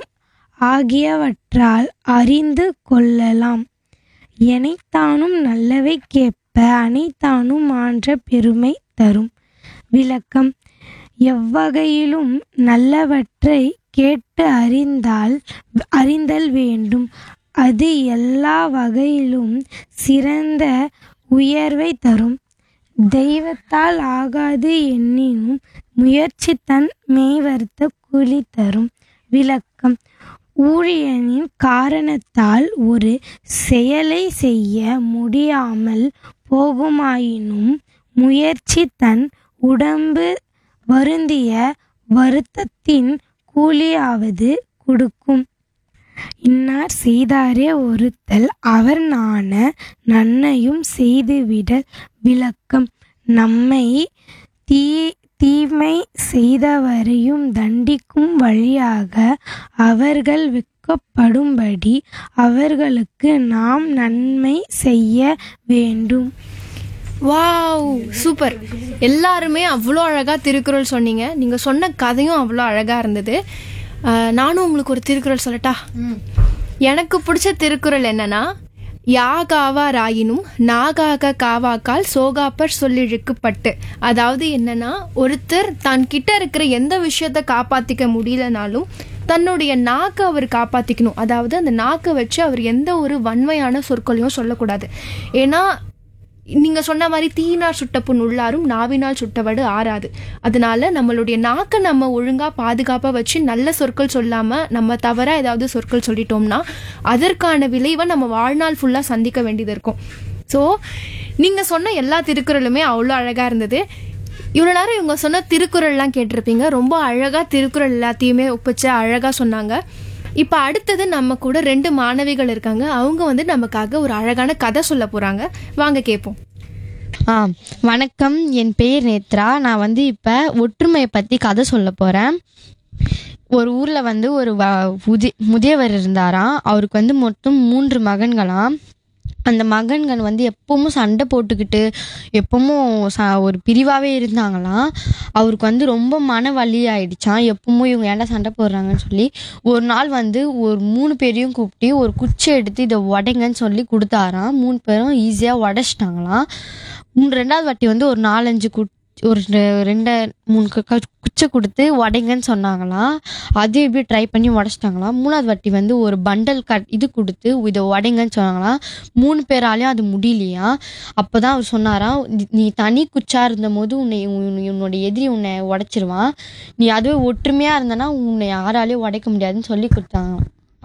ஆகியவற்றால் அறிந்து கொள்ளலாம் எனைத்தானும் நல்லவை கேட்ப அனைத்தானும் ஆன்ற பெருமை தரும் விளக்கம் எவ்வகையிலும் நல்லவற்றை கேட்டு அறிந்தால் அறிந்தல் வேண்டும் அது எல்லா வகையிலும் சிறந்த உயர்வை தரும் தெய்வத்தால் ஆகாது எண்ணினும் முயற்சி தன் மெய்வருத்த கூலி தரும் விளக்கம் ஊழியனின் காரணத்தால் ஒரு செயலை செய்ய முடியாமல் போகுமாயினும் முயற்சி தன் உடம்பு வருந்திய வருத்தத்தின் கூலியாவது கொடுக்கும் இன்னார் செய்தாரே ஒருத்தல் அவர் நாண நன்மையும் செய்துவிடல் விளக்கம் நம்மை தீ தீமை செய்தவரையும் தண்டிக்கும் வழியாக அவர்கள் வெட்கப்படும்படி அவர்களுக்கு நாம் நன்மை செய்ய வேண்டும் வாவ் சூப்பர் எல்லாருமே அவ்வளோ அழகாக திருக்குறள் சொன்னீங்க நீங்கள் சொன்ன கதையும் அவ்வளோ அழகாக இருந்தது அஹ், நானும் உங்களுக்கு ஒரு திருக்குறள் சொல்லட்டா எனக்கு பிடிச்ச திருக்குறள் என்னன்னா யாகாவா ராயினும் நாகாக காவாக்கால் சோகாப்பர் சொல்லிழுக்குப்பட்டு அதாவது என்னன்னா ஒருத்தர் தான் கிட்ட இருக்கிற எந்த விஷயத்த காப்பாத்திக்க முடியலனாலும் தன்னுடைய நாக்கை அவர் காப்பாத்திக்கணும் அதாவது அந்த நாக்கை வச்சு அவர் எந்த ஒரு வன்மையான சொற்களையும் சொல்லக்கூடாது ஏன்னா நீங்க சொன்ன மாதிரி தீயினால் சுட்ட புண் உள்ளாரும் நாவினால் சுட்டவடு ஆறாது அதனால நம்மளுடைய நாக்கை நம்ம ஒழுங்கா பாதுகாப்பா வச்சு நல்ல சொற்கள் சொல்லாம நம்ம தவறா ஏதாவது சொற்கள் சொல்லிட்டோம்னா அதற்கான விளைவை நம்ம வாழ்நாள் ஃபுல்லா சந்திக்க வேண்டியது இருக்கும் ஸோ நீங்க சொன்ன எல்லா திருக்குறளுமே அவ்வளோ அழகா இருந்தது இவ்வளோ நேரம் இவங்க சொன்ன திருக்குறள்லாம் கேட்டிருப்பீங்க ரொம்ப அழகா திருக்குறள் எல்லாத்தையுமே ஒப்பிச்சு அழகா சொன்னாங்க இப்போ அடுத்தது நம்ம கூட ரெண்டு மாணவிகள் இருக்காங்க அவங்க வந்து நமக்காக ஒரு அழகான கதை சொல்ல போறாங்க வாங்க கேட்போம் ஆ வணக்கம் என் பெயர் நேத்ரா நான் வந்து இப்போ ஒற்றுமையை பற்றி கதை சொல்ல போகிறேன் ஒரு ஊரில் வந்து ஒரு வ முதி முதியவர் இருந்தாராம் அவருக்கு வந்து மொத்தம் மூன்று மகன்களாம் அந்த மகன்கள் வந்து எப்பவும் சண்டை போட்டுக்கிட்டு எப்பவும் ச ஒரு பிரிவாகவே இருந்தாங்களாம் அவருக்கு வந்து ரொம்ப மன வலி ஆயிடுச்சான் எப்பவும் இவங்க ஏன்டா சண்டை போடுறாங்கன்னு சொல்லி ஒரு நாள் வந்து ஒரு மூணு பேரையும் கூப்பிட்டு ஒரு குச்சி எடுத்து இதை உடைங்கன்னு சொல்லி கொடுத்தாராம் மூணு பேரும் ஈஸியாக உடச்சிட்டாங்களாம் மூணு ரெண்டாவது வாட்டி வந்து ஒரு நாலஞ்சு குச் ஒரு ரெ- ரெண்டு மூணு கு- கு- குச்சை கொடுத்து உடைங்கன்னு சொன்னாங்களாம் அது எப்படி ட்ரை பண்ணி உடச்சிட்டாங்களாம் மூணாவது வாட்டி வந்து ஒரு பண்டல் கட் இது கொடுத்து இதை உடைங்கன்னு சொன்னாங்களாம் மூணு பேராலையும் அது முடியலையா அப்போதான் அவர் சொன்னாராம் "நீ- நீ தனி குச்சா இருந்தபோது உன்னை உன்- உன்னோட எதிரி உன்னை உடைச்சிருவான் நீ அதுவே ஒற்றுமையா இருந்தனா உன்னை யாராலையும் உடைக்க முடியாதுன்னு சொல்லி கொடுத்தாங்க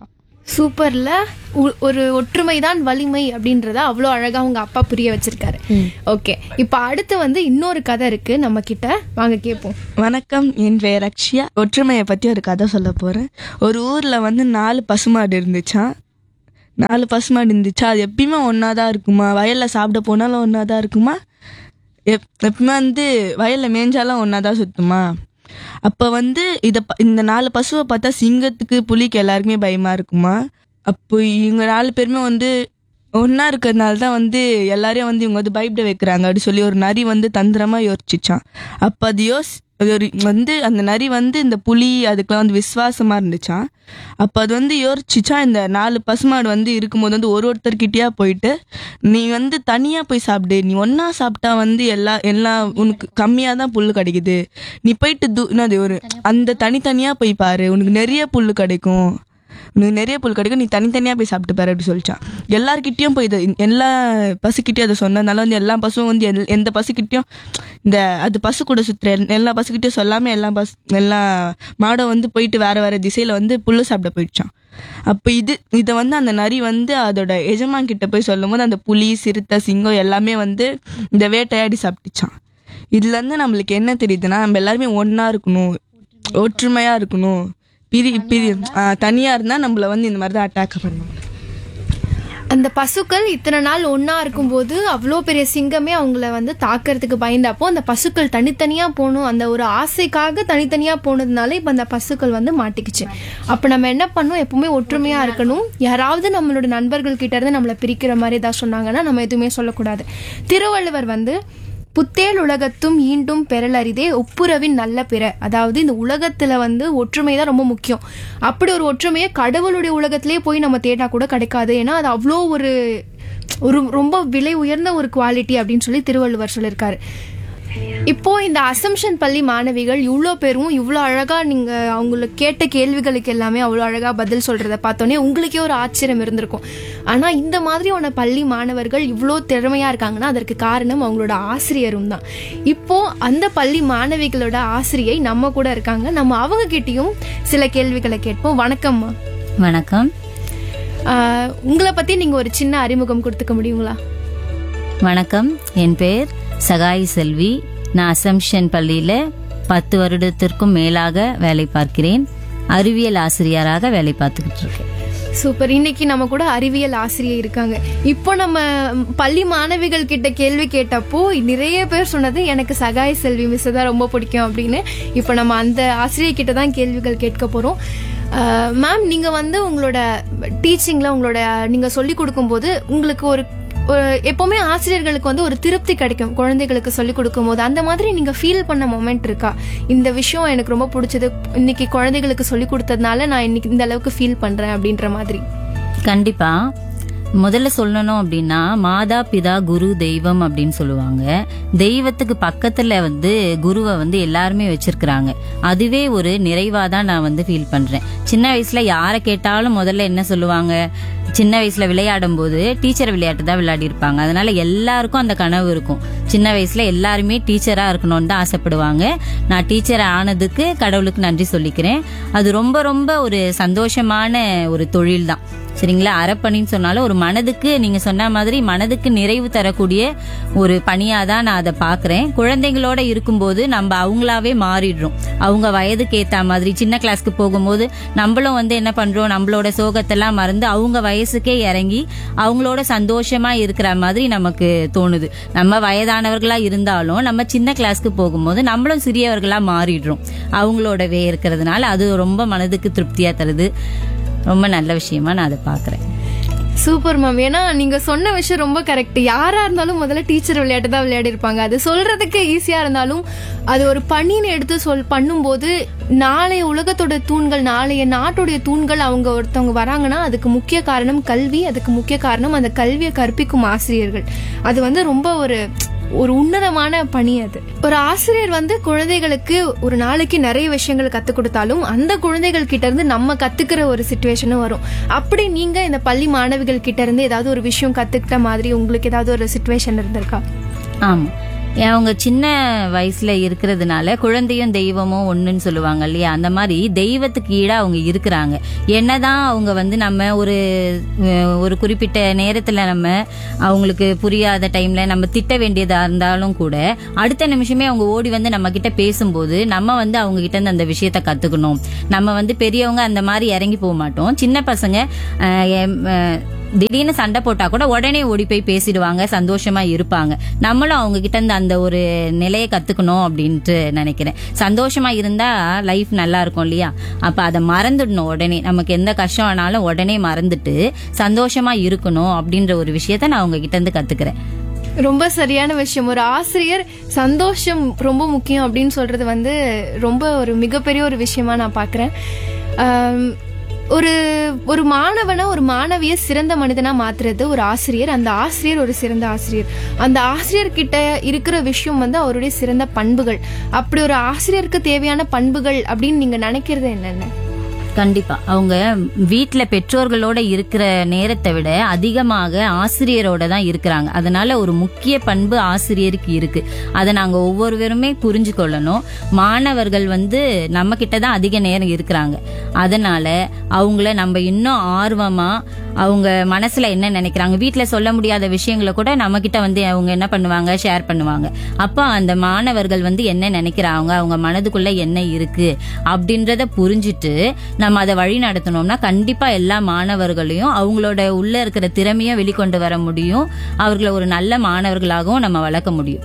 சூப்பர்ல உ- ஒரு ஒற்றுமை தான் வலிமை அப்படின்றத அவ்வளோ அழகா உங்க அப்பா புரிய வச்சிருக்காரு ஓகே இப்போ அடுத்து வந்து இன்னொரு கதை இருக்கு நம்ம கிட்ட வாங்க கேட்போம் வணக்கம் என் பெயர் அக்ஷயா ஒற்றுமையை பற்றி ஒரு கதை சொல்ல போகிறேன் ஒரு ஊரில் வந்து நாலு பசுமாடு இருந்துச்சாம் நாலு பசுமாடு இருந்துச்சா அது எப்பயுமே ஒன்றா தான் இருக்குமா வயலில் சாப்பிட போனாலும் ஒன்றா தான் இருக்குமா எப் எப்பவுமே வந்து வயலில் மேய்ஞ்சாலும் ஒன்றா தான் சுற்றுமா அப்போ வந்து இதை ப- இந்த நாலு பசுவை பார்த்தா சிங்கத்துக்கு புலிக்கு எல்லாருக்குமே பயமாக இருக்குமா அப்போ இவங்க நாலு பேருமே வந்து ஒன்றா இருக்கிறதுனால தான் வந்து எல்லாரையும் வந்து இவங்க வந்து பயப்பட வைக்கிறாங்க அப்படி சொல்லி ஒரு நரி வந்து தந்திரமாக யோசிச்சுச்சான் அப்போ அது யோஸ் அது ஒரு வந்து அந்த நரி வந்து இந்த புலி அதுக்கெல்லாம் வந்து விசுவாசமாக இருந்துச்சான் அப்போ அது வந்து யோசிச்சுச்சா இந்த நாலு பசுமாடு வந்து இருக்கும்போது வந்து ஒரு ஒருத்தர்கிட்டயா போயிட்டு நீ வந்து தனியாக போய் சாப்பிடு நீ ஒன்றா சாப்பிட்டா வந்து எல்லா எல்லா உனக்கு கம்மியாக தான் புல் கிடைக்குது நீ போயிட்டு தூ என்னது ஒரு அந்த தனித்தனியாக போய் பாரு உனக்கு நிறைய புல் கிடைக்கும் உனக்கு நிறைய புல் கிடைக்கும் நீ தனித்தனியாக போய் சாப்பிட்டு பாரு அப்படி சொல்லிச்சான் எல்லார்கிட்டயும் போய் இதை எல்லா பசுக்கிட்டயும் அதை சொன்னதுனால வந்து எல்லா பசுவும் வந்து எல்- எந்த பசுக்கிட்டயும் இந்த அது பசு கூட சுற்றுற எல்லா பசுக்கிட்டயும் சொல்லாமல் எல்லா பஸ் எல்லா மாடும் வந்து போயிட்டு வேற வேற திசையில் வந்து புல்லு சாப்பிட போயிடுச்சான் அப்போ இது இதை வந்து அந்த நரி வந்து அதோட எஜமான் கிட்ட போய் சொல்லும்போது அந்த புலி சிறுத்தை சிங்கம் எல்லாமே வந்து இந்த வேட்டையாடி சாப்பிட்டுச்சான் இதுல இருந்து நம்மளுக்கு என்ன தெரியுதுன்னா நம்ம எல்லாருமே ஒண்ணா இருக்கணும் ஒற்றுமையா இருக்கணும் பிரி பிரி ஆ, தனியா இருந்தா நம்மள வந்து இந்த மாதிரி தான் அட்டாக் பண்ணுவாங்க அந்த பசுக்கள் இத்தனை நாள் ஒண்ணா இருக்கும்போது அவ்வளோ பெரிய சிங்கமே அவங்கள வந்து தாக்கறதுக்கு பயந்தப்போ அந்த பசுக்கள் தனித்தனியா போகணும் அந்த ஒரு ஆசைக்காக தனித்தனியா போனதுனால இப்ப அந்த பசுக்கள் வந்து மாட்டிக்கிச்சு அப்ப நம்ம என்ன பண்ணணும் எப்பவுமே ஒற்றுமையா இருக்கணும் யாராவது நம்மளோட நண்பர்கள் கிட்ட இருந்து நம்மளை பிரிக்கிற மாதிரி ஏதாவது சொன்னாங்கன்னா நம்ம எதுவுமே சொல்லக்கூடாது திருவள்ளுவர் வந்து புத்தேல் உலகத்தும் ஈண்டும் பெறலரிதே ஒப்புரவின் நல்ல பிற அதாவது இந்த உலகத்துல வந்து ஒற்றுமை தான் ரொம்ப முக்கியம் அப்படி ஒரு ஒற்றுமையை கடவுளுடைய உலகத்திலே போய் நம்ம தேடா கூட கிடைக்காது ஏன்னா அது அவ்வளோ ஒரு ஒரு ரொம்ப விலை உயர்ந்த ஒரு குவாலிட்டி அப்படின்னு சொல்லி திருவள்ளுவர் சொல்லியிருக்காரு இப்போ இந்த அசம்ஷன் பள்ளி மாணவிகள் இவ்வளோ பேரும் இவ்வளோ அழகா நீங்க அவங்களுக்கு கேட்ட கேள்விகளுக்கு எல்லாமே அவ்வளோ அழகா பதில் சொல்றத பார்த்தோன்னே உங்களுக்கே ஒரு ஆச்சரியம் இருந்திருக்கும் ஆனா இந்த மாதிரியான பள்ளி மாணவர்கள் இவ்வளோ திறமையா இருக்காங்கன்னா அதற்கு காரணம் அவங்களோட ஆசிரியரும் தான் இப்போ அந்த பள்ளி மாணவிகளோட ஆசிரியை நம்ம கூட இருக்காங்க நம்ம அவங்க கிட்டயும் சில கேள்விகளை கேட்போம் வணக்கம்மா வணக்கம் ஆஹ், உங்களை பத்தி நீங்க ஒரு சின்ன அறிமுகம் கொடுத்துக்க முடியுங்களா வணக்கம் என் பேர் சகாய் செல்வி நான் அசம்ஷன் பள்ளியில் பத்து வருடத்திற்கும் மேலாக வேலை பார்க்கிறேன் அறிவியல் ஆசிரியராக வேலை பார்த்துக்கிட்டு இருக்கேன் சூப்பர் இன்னைக்கு நம்ம கூட அறிவியல் ஆசிரியை இருக்காங்க இப்போ நம்ம பள்ளி மாணவிகள் கிட்ட கேள்வி கேட்டப்போ நிறைய பேர் சொன்னது எனக்கு சகாய செல்வி மிஸ் தான் ரொம்ப பிடிக்கும் அப்படின்னு இப்போ நம்ம அந்த ஆசிரியை கிட்ட தான் கேள்விகள் கேட்க போறோம் மேம் நீங்க வந்து உங்களோட டீச்சிங்ல உங்களோட நீங்க சொல்லி கொடுக்கும்போது உங்களுக்கு ஒரு ஒரு எப்பவுமே ஆசிரியர்களுக்கு வந்து ஒரு திருப்தி கிடைக்கும் குழந்தைகளுக்கு சொல்லி கொடுக்கும்போது அந்த மாதிரி நீங்க ஃபீல் பண்ண மொமெண்ட் இருக்கா இந்த விஷயம் எனக்கு ரொம்ப பிடிச்சது இன்னைக்கு குழந்தைகளுக்கு சொல்லி கொடுத்ததுனால நான் இன்னைக்கு இந்த அளவுக்கு ஃபீல் பண்றேன் அப்படின்ற மாதிரி கண்டிப்பா முதல்ல சொல்லணும் அப்படின்னா மாதா பிதா குரு தெய்வம் அப்படின்னு சொல்லுவாங்க தெய்வத்துக்கு பக்கத்துல வந்து குருவை வந்து எல்லாருமே வச்சிருக்கிறாங்க அதுவே ஒரு நிறைவா தான் நான் வந்து ஃபீல் பண்றேன் சின்ன வயசுல யாரை கேட்டாலும் முதல்ல என்ன சொல்லுவாங்க சின்ன வயசுல விளையாடும் போது டீச்சர் விளையாட்டு தான் விளையாடி இருப்பாங்க அதனால எல்லாருக்கும் அந்த கனவு இருக்கும் சின்ன வயசுல எல்லாருமே டீச்சரா இருக்கணும்னு தான் ஆசைப்படுவாங்க நான் டீச்சர் ஆனதுக்கு கடவுளுக்கு நன்றி சொல்லிக்கிறேன் அது ரொம்ப ரொம்ப ஒரு சந்தோஷமான ஒரு தொழில் தான் சரிங்களா அறப்பணின்னு சொன்னாலும் ஒரு மனதுக்கு நீங்க சொன்ன மாதிரி மனதுக்கு நிறைவு தரக்கூடிய ஒரு பணியா தான் நான் அதை பாக்குறேன் குழந்தைங்களோட இருக்கும்போது நம்ம அவங்களாவே மாறிடுறோம் அவங்க வயதுக்கு ஏத்த மாதிரி சின்ன கிளாஸ்க்கு போகும்போது நம்மளும் வந்து என்ன பண்றோம் நம்மளோட சோகத்தெல்லாம் மறந்து அவங்க வயசுக்கே இறங்கி அவங்களோட சந்தோஷமா இருக்கிற மாதிரி நமக்கு தோணுது நம்ம வயதானவர்களா இருந்தாலும் நம்ம சின்ன கிளாஸ்க்கு போகும்போது நம்மளும் சிறியவர்களா மாறிடுறோம் அவங்களோடவே இருக்கிறதுனால அது ரொம்ப மனதுக்கு திருப்தியா தருது ரொம்ப நல்ல விஷயமா நான் அதை பாக்குறேன் சூப்பர் மேம் ஏன்னா நீங்க சொன்ன விஷயம் ரொம்ப கரெக்ட் யாரா இருந்தாலும் முதல்ல டீச்சர் விளையாட்டு தான் விளையாடி இருப்பாங்க அது சொல்றதுக்கு ஈஸியா இருந்தாலும் அது ஒரு பணின்னு எடுத்து சொல் பண்ணும்போது நாளைய உலகத்தோட தூண்கள் நாளைய நாட்டுடைய தூண்கள் அவங்க ஒருத்தவங்க வராங்கன்னா அதுக்கு முக்கிய காரணம் கல்வி அதுக்கு முக்கிய காரணம் அந்த கல்வியை கற்பிக்கும் ஆசிரியர்கள் அது வந்து ரொம்ப ஒரு ஒரு உன்னதமான பணி அது ஒரு ஆசிரியர் வந்து குழந்தைகளுக்கு ஒரு நாளைக்கு நிறைய விஷயங்கள் கத்துக் கொடுத்தாலும் அந்த குழந்தைகள் கிட்ட இருந்து நம்ம கத்துக்கிற ஒரு சுச்சுவேஷனும் வரும் அப்படி நீங்க இந்த பள்ளி மாணவிகள் கிட்ட இருந்து ஏதாவது ஒரு விஷயம் கத்துக்கிட்ட மாதிரி உங்களுக்கு ஏதாவது ஒரு சுச்சுவேஷன் இருந்திருக்கா ஆமா அவங்க சின்ன வயசுல இருக்கிறதுனால குழந்தையும் தெய்வமும் ஒண்ணுன்னு சொல்லுவாங்க இல்லையா அந்த மாதிரி தெய்வத்துக்கு ஈடா அவங்க இருக்கிறாங்க என்னதான் அவங்க வந்து நம்ம ஒரு அஹ், ஒரு குறிப்பிட்ட நேரத்துல நம்ம அவங்களுக்கு புரியாத டைம்ல நம்ம திட்ட வேண்டியதா இருந்தாலும் கூட அடுத்த நிமிஷமே அவங்க ஓடி வந்து நம்ம கிட்ட பேசும்போது நம்ம வந்து அவங்க கிட்ட இருந்து அந்த விஷயத்த கத்துக்கணும் நம்ம வந்து பெரியவங்க அந்த மாதிரி இறங்கி போக மாட்டோம் சின்ன பசங்க அஹ், எம், அஹ், திடீர்னு சண்டை போட்டா கூட உடனே ஓடி போய் பேசிடுவாங்க சந்தோஷமா இருப்பாங்க நம்மளும் அவங்க கிட்ட இருந்து அந்த ஒரு நிலையை கத்துக்கணும் அப்படின்ட்டு நினைக்கிறேன் சந்தோஷமா இருந்தா லைஃப் நல்லா இருக்கும் இல்லையா அப்ப அதை மறந்துடணும் உடனே நமக்கு எந்த கஷ்டம் ஆனாலும் உடனே மறந்துட்டு சந்தோஷமா இருக்கணும் அப்படின்ற ஒரு விஷயத்த நான் அவங்க கிட்ட இருந்து கத்துக்கிறேன் ரொம்ப சரியான விஷயம் ஒரு ஆசிரியர் சந்தோஷம் ரொம்ப முக்கியம் அப்படின்னு சொல்றது வந்து ரொம்ப ஒரு மிகப்பெரிய ஒரு விஷயமா நான் பார்க்கறேன் ஆம், ஒரு ஒரு மாணவனை ஒரு மாணவிய சிறந்த மனிதனா மாத்துறது ஒரு ஆசிரியர் அந்த ஆசிரியர் ஒரு சிறந்த ஆசிரியர் அந்த ஆசிரியர் கிட்ட இருக்கிற விஷயம் வந்து அவருடைய சிறந்த பண்புகள் அப்படி ஒரு ஆசிரியருக்கு தேவையான பண்புகள் அப்படின்னு நீங்க நினைக்கிறது என்னென்ன கண்டிப்பா அவங்க வீட்ல பெற்றோர்களோட இருக்கிற நேரத்தை விட அதிகமாக ஆசிரியரோட தான் இருக்கிறாங்க அதனால ஒரு முக்கிய பண்பு ஆசிரியருக்கு இருக்கு அதை நாங்க ஒவ்வொருவருமே புரிஞ்சு கொள்ளணும் மாணவர்கள் வந்து நம்ம கிட்ட தான் அதிக நேரம் இருக்கிறாங்க அதனால அவங்கள நம்ம இன்னும் ஆர்வமா அவங்க மனசுல என்ன நினைக்கிறாங்க வீட்ல சொல்ல முடியாத விஷயங்களை கூட நம்ம கிட்ட வந்து அவங்க என்ன பண்ணுவாங்க ஷேர் பண்ணுவாங்க அப்போ அந்த மாணவர்கள் வந்து என்ன நினைக்கிறாங்க அவங்க மனதுக்குள்ள என்ன இருக்கு அப்படின்றத புரிஞ்சுட்டு நம்ம அதை வழி நடத்தணும்னா கண்டிப்பா எல்லா மாணவர்களையும் அவங்களோட உள்ள இருக்கிற திறமையை வெளிக்கொண்டு வர முடியும் அவர்களை ஒரு நல்ல மாணவர்களாகவும் நம்ம வளர்க்க முடியும்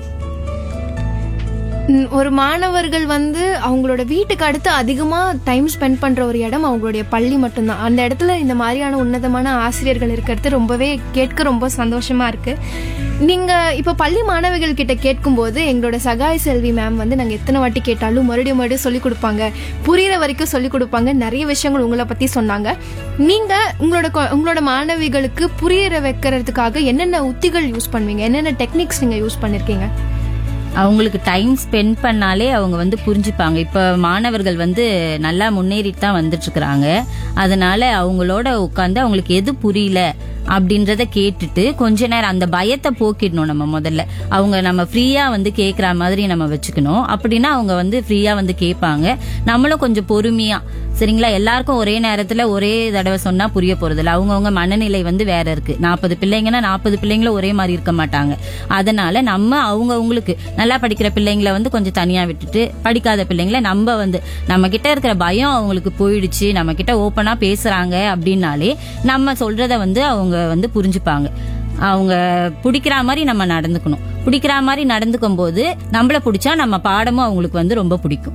ம், ஒரு மாணவர்கள் வந்து அவங்களோட வீட்டுக்கு அடுத்து அதிகமா டைம் ஸ்பெண்ட் பண்ற ஒரு இடம் அவங்களுடைய பள்ளி மட்டும்தான் அந்த இடத்துல இந்த மாதிரியான உன்னதமான ஆசிரியர்கள் இருக்கிறது ரொம்பவே கேட்க ரொம்ப சந்தோஷமா இருக்கு நீங்க இப்ப பள்ளி மாணவிகள் கிட்ட கேட்கும்போது எங்களோட சகாய் செல்வி மேம் வந்து நாங்க எத்தனை வாட்டி கேட்டாலும் மறுபடியும் மறுபடியும் சொல்லி கொடுப்பாங்க புரியுற வரைக்கும் சொல்லி கொடுப்பாங்க நிறைய விஷயங்கள் உங்களை பத்தி சொன்னாங்க நீங்க உங்களோட கொ- உங்களோட மாணவிகளுக்கு புரியற வைக்கிறதுக்காக என்னென்ன உத்திகள் யூஸ் பண்ணுவீங்க என்னென்ன டெக்னிக்ஸ் நீங்க யூஸ் பண்ணிருக்கீங்க அவங்களுக்கு டைம் ஸ்பெண்ட் பண்ணாலே அவங்க வந்து புரிஞ்சுப்பாங்க இப்ப மாணவர்கள் வந்து நல்லா முன்னேறிட்டு தான் வந்துட்டு இருக்கிறாங்க அதனால அவங்களோட உட்காந்து அவங்களுக்கு எது புரியல அப்படின்றத கேட்டுட்டு கொஞ்ச நேரம் அந்த பயத்தை போக்கிடணும் நம்ம முதல்ல அவங்க நம்ம ஃப்ரீயா வந்து கேக்குற மாதிரி நம்ம வச்சுக்கணும் அப்படின்னா அவங்க வந்து ஃப்ரீயா வந்து கேட்பாங்க நம்மளும் கொஞ்சம் பொறுமையா சரிங்களா எல்லாருக்கும் ஒரே நேரத்துல ஒரே தடவை சொன்னா புரிய போறதில்ல அவங்கவுங்க மனநிலை வந்து வேற இருக்கு நாற்பது பிள்ளைங்கன்னா நாற்பது பிள்ளைங்களும் ஒரே மாதிரி இருக்க மாட்டாங்க அதனால நம்ம அவங்கவுங்களுக்கு நல்லா படிக்கிற பிள்ளைங்களை வந்து கொஞ்சம் தனியா விட்டுட்டு படிக்காத பிள்ளைங்களை நம்ம வந்து நம்ம கிட்ட இருக்கிற பயம் அவங்களுக்கு போயிடுச்சு நம்ம கிட்ட ஓப்பனா பேசுறாங்க அப்படின்னாலே நம்ம சொல்றத வந்து அவங்க வந்து புரிஞ்சுப்பாங்க அவங்க பிடிக்கிற மாதிரி நம்ம நடந்துக்கணும் பிடிக்கிற மாதிரி நடந்துக்கும் போது நம்மள பிடிச்சா நம்ம பாடமும் அவங்களுக்கு வந்து ரொம்ப பிடிக்கும்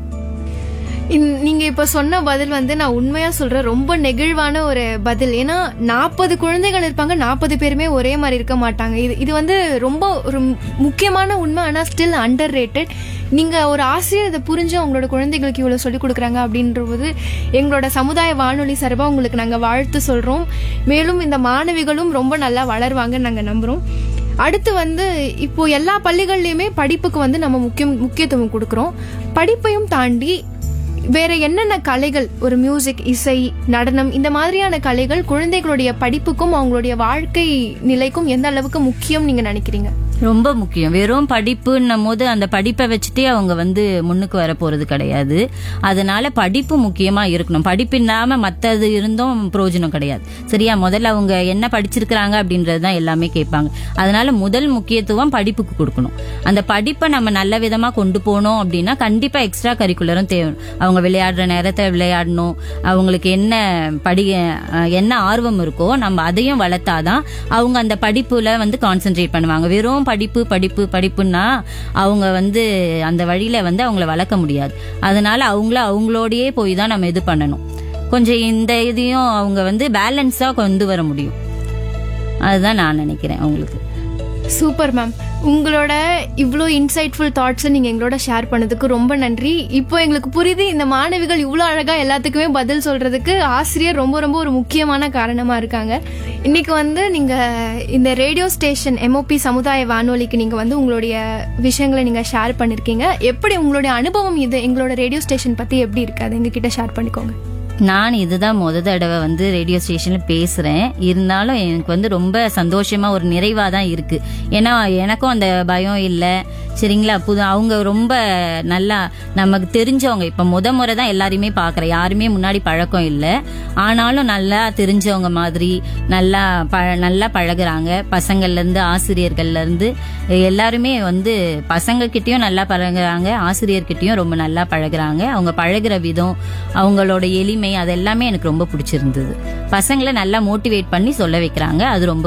இந்த- நீங்க இப்ப சொன்ன பதில் வந்து நான் உண்மையா சொல்றேன் ரொம்ப நெகிழ்வான ஒரு பதில் ஏன்னா நாற்பது குழந்தைகள் இருப்பாங்க நாற்பது பேருமே ஒரே மாதிரி இருக்க மாட்டாங்க இது இது வந்து ரொம்ப ஒரு மு- முக்கியமான உண்மை ஆனா ஸ்டில் அண்டர் ரேட்டட் நீங்க ஒரு ஆசிரியர் இதை புரிஞ்சு அவங்களோட குழந்தைகளுக்கு இவ்வளவு சொல்லிக் கொடுக்குறாங்க அப்படின்றது எங்களோட சமுதாய வானொலி சார்பா உங்களுக்கு நாங்க வாழ்த்து சொல்றோம் மேலும் இந்த மாணவிகளும் ரொம்ப நல்லா வளருவாங்கன்னு நாங்க நம்புறோம் அடுத்து வந்து இப்போ எல்லா பள்ளிகள்லயுமே படிப்புக்கு வந்து நம்ம முக்கியம் முக்கியத்துவம் கொடுக்குறோம் படிப்பையும் தாண்டி வேற என்னென்ன கலைகள் ஒரு மியூசிக் இசை நடனம் இந்த மாதிரியான கலைகள் குழந்தைகளுடைய படிப்புக்கும் அவங்களுடைய வாழ்க்கை நிலைக்கும் எந்த அளவுக்கு முக்கியம் நீங்க நினைக்கிறீங்க ரொம்ப முக்கியம் வெறும் படிப்புன்னும் போது அந்த படிப்பை வச்சுட்டே அவங்க வந்து முன்னுக்கு வர போறது கிடையாது அதனால படிப்பு முக்கியமா இருக்கணும் படிப்பு இல்லாம மத்தது இருந்தும் பிரயோஜனம் கிடையாது சரியா முதல்ல அவங்க என்ன படிச்சிருக்கிறாங்க அப்படின்றது தான் எல்லாமே கேட்பாங்க அதனால முதல் முக்கியத்துவம் படிப்புக்கு கொடுக்கணும் அந்த படிப்பை நம்ம நல்ல விதமா கொண்டு போனோம் அப்படின்னா கண்டிப்பா எக்ஸ்ட்ரா கரிக்குலரும் தேவை அவங்க விளையாடுற நேரத்தை விளையாடணும் அவங்களுக்கு என்ன படி அஹ், என்ன ஆர்வம் இருக்கோ நம்ம அதையும் வளர்த்தாதான் அவங்க அந்த படிப்புல வந்து கான்சென்ட்ரேட் பண்ணுவாங்க வெறும் படிப்பு படிப்பு படிப்புன்னா அவங்க வந்து அந்த வழியில வந்து அவங்கள வளர்க்க முடியாது அதனால அவங்கள அவங்களோடயே போய் தான் நம்ம இது பண்ணணும் கொஞ்சம் இந்த இதையும் அவங்க வந்து பேலன்ஸா கொண்டு வர முடியும் அதுதான் நான் நினைக்கிறேன் அவங்களுக்கு சூப்பர் மேம் உங்களோட இவ்வளோ இன்சைட்ஃபுல் தாட்ஸை நீங்கள் எங்களோட ஷேர் பண்ணதுக்கு ரொம்ப நன்றி இப்போ எங்களுக்கு புரியுது இந்த மாணவிகள் இவ்வளோ அழகாக எல்லாத்துக்குமே பதில் சொல்றதுக்கு ஆசிரியர் ரொம்ப ரொம்ப ஒரு முக்கியமான காரணமாக இருக்காங்க இன்னைக்கு வந்து நீங்கள் இந்த ரேடியோ ஸ்டேஷன் எம்ஓபி சமுதாய வானொலிக்கு நீங்கள் வந்து உங்களுடைய விஷயங்களை நீங்கள் ஷேர் பண்ணியிருக்கீங்க எப்படி உங்களுடைய அனுபவம் இது எங்களோட ரேடியோ ஸ்டேஷன் பற்றி எப்படி இருக்கு அதை எங்ககிட்ட ஷேர் பண்ணிக்கோங்க நான் இதுதான் முத தடவை வந்து ரேடியோ ஸ்டேஷன்ல பேசுறேன் இருந்தாலும் எனக்கு வந்து ரொம்ப சந்தோஷமா ஒரு நிறைவா தான் இருக்கு ஏன்னா எனக்கும் அந்த பயம் இல்லை சரிங்களா புது அவங்க ரொம்ப நல்லா நமக்கு தெரிஞ்சவங்க இப்ப முத முறை தான் எல்லாரையுமே பாக்குறேன் யாருமே முன்னாடி பழக்கம் இல்லை ஆனாலும் நல்லா தெரிஞ்சவங்க மாதிரி நல்லா ப நல்லா பழகுறாங்க பசங்கள்ல இருந்து ஆசிரியர்கள்ல இருந்து எல்லாருமே வந்து பசங்க கிட்டயும் நல்லா பழகுறாங்க ஆசிரியர்கிட்டயும் ரொம்ப நல்லா பழகுறாங்க அவங்க பழகுற விதம் அவங்களோட எளிமை அது எல்லாமே எனக்கு ரொம்ப பிடிச்சிருந்தது பசங்களை நல்லா மோட்டிவேட் பண்ணி சொல்ல வைக்கிறாங்க அது ரொம்ப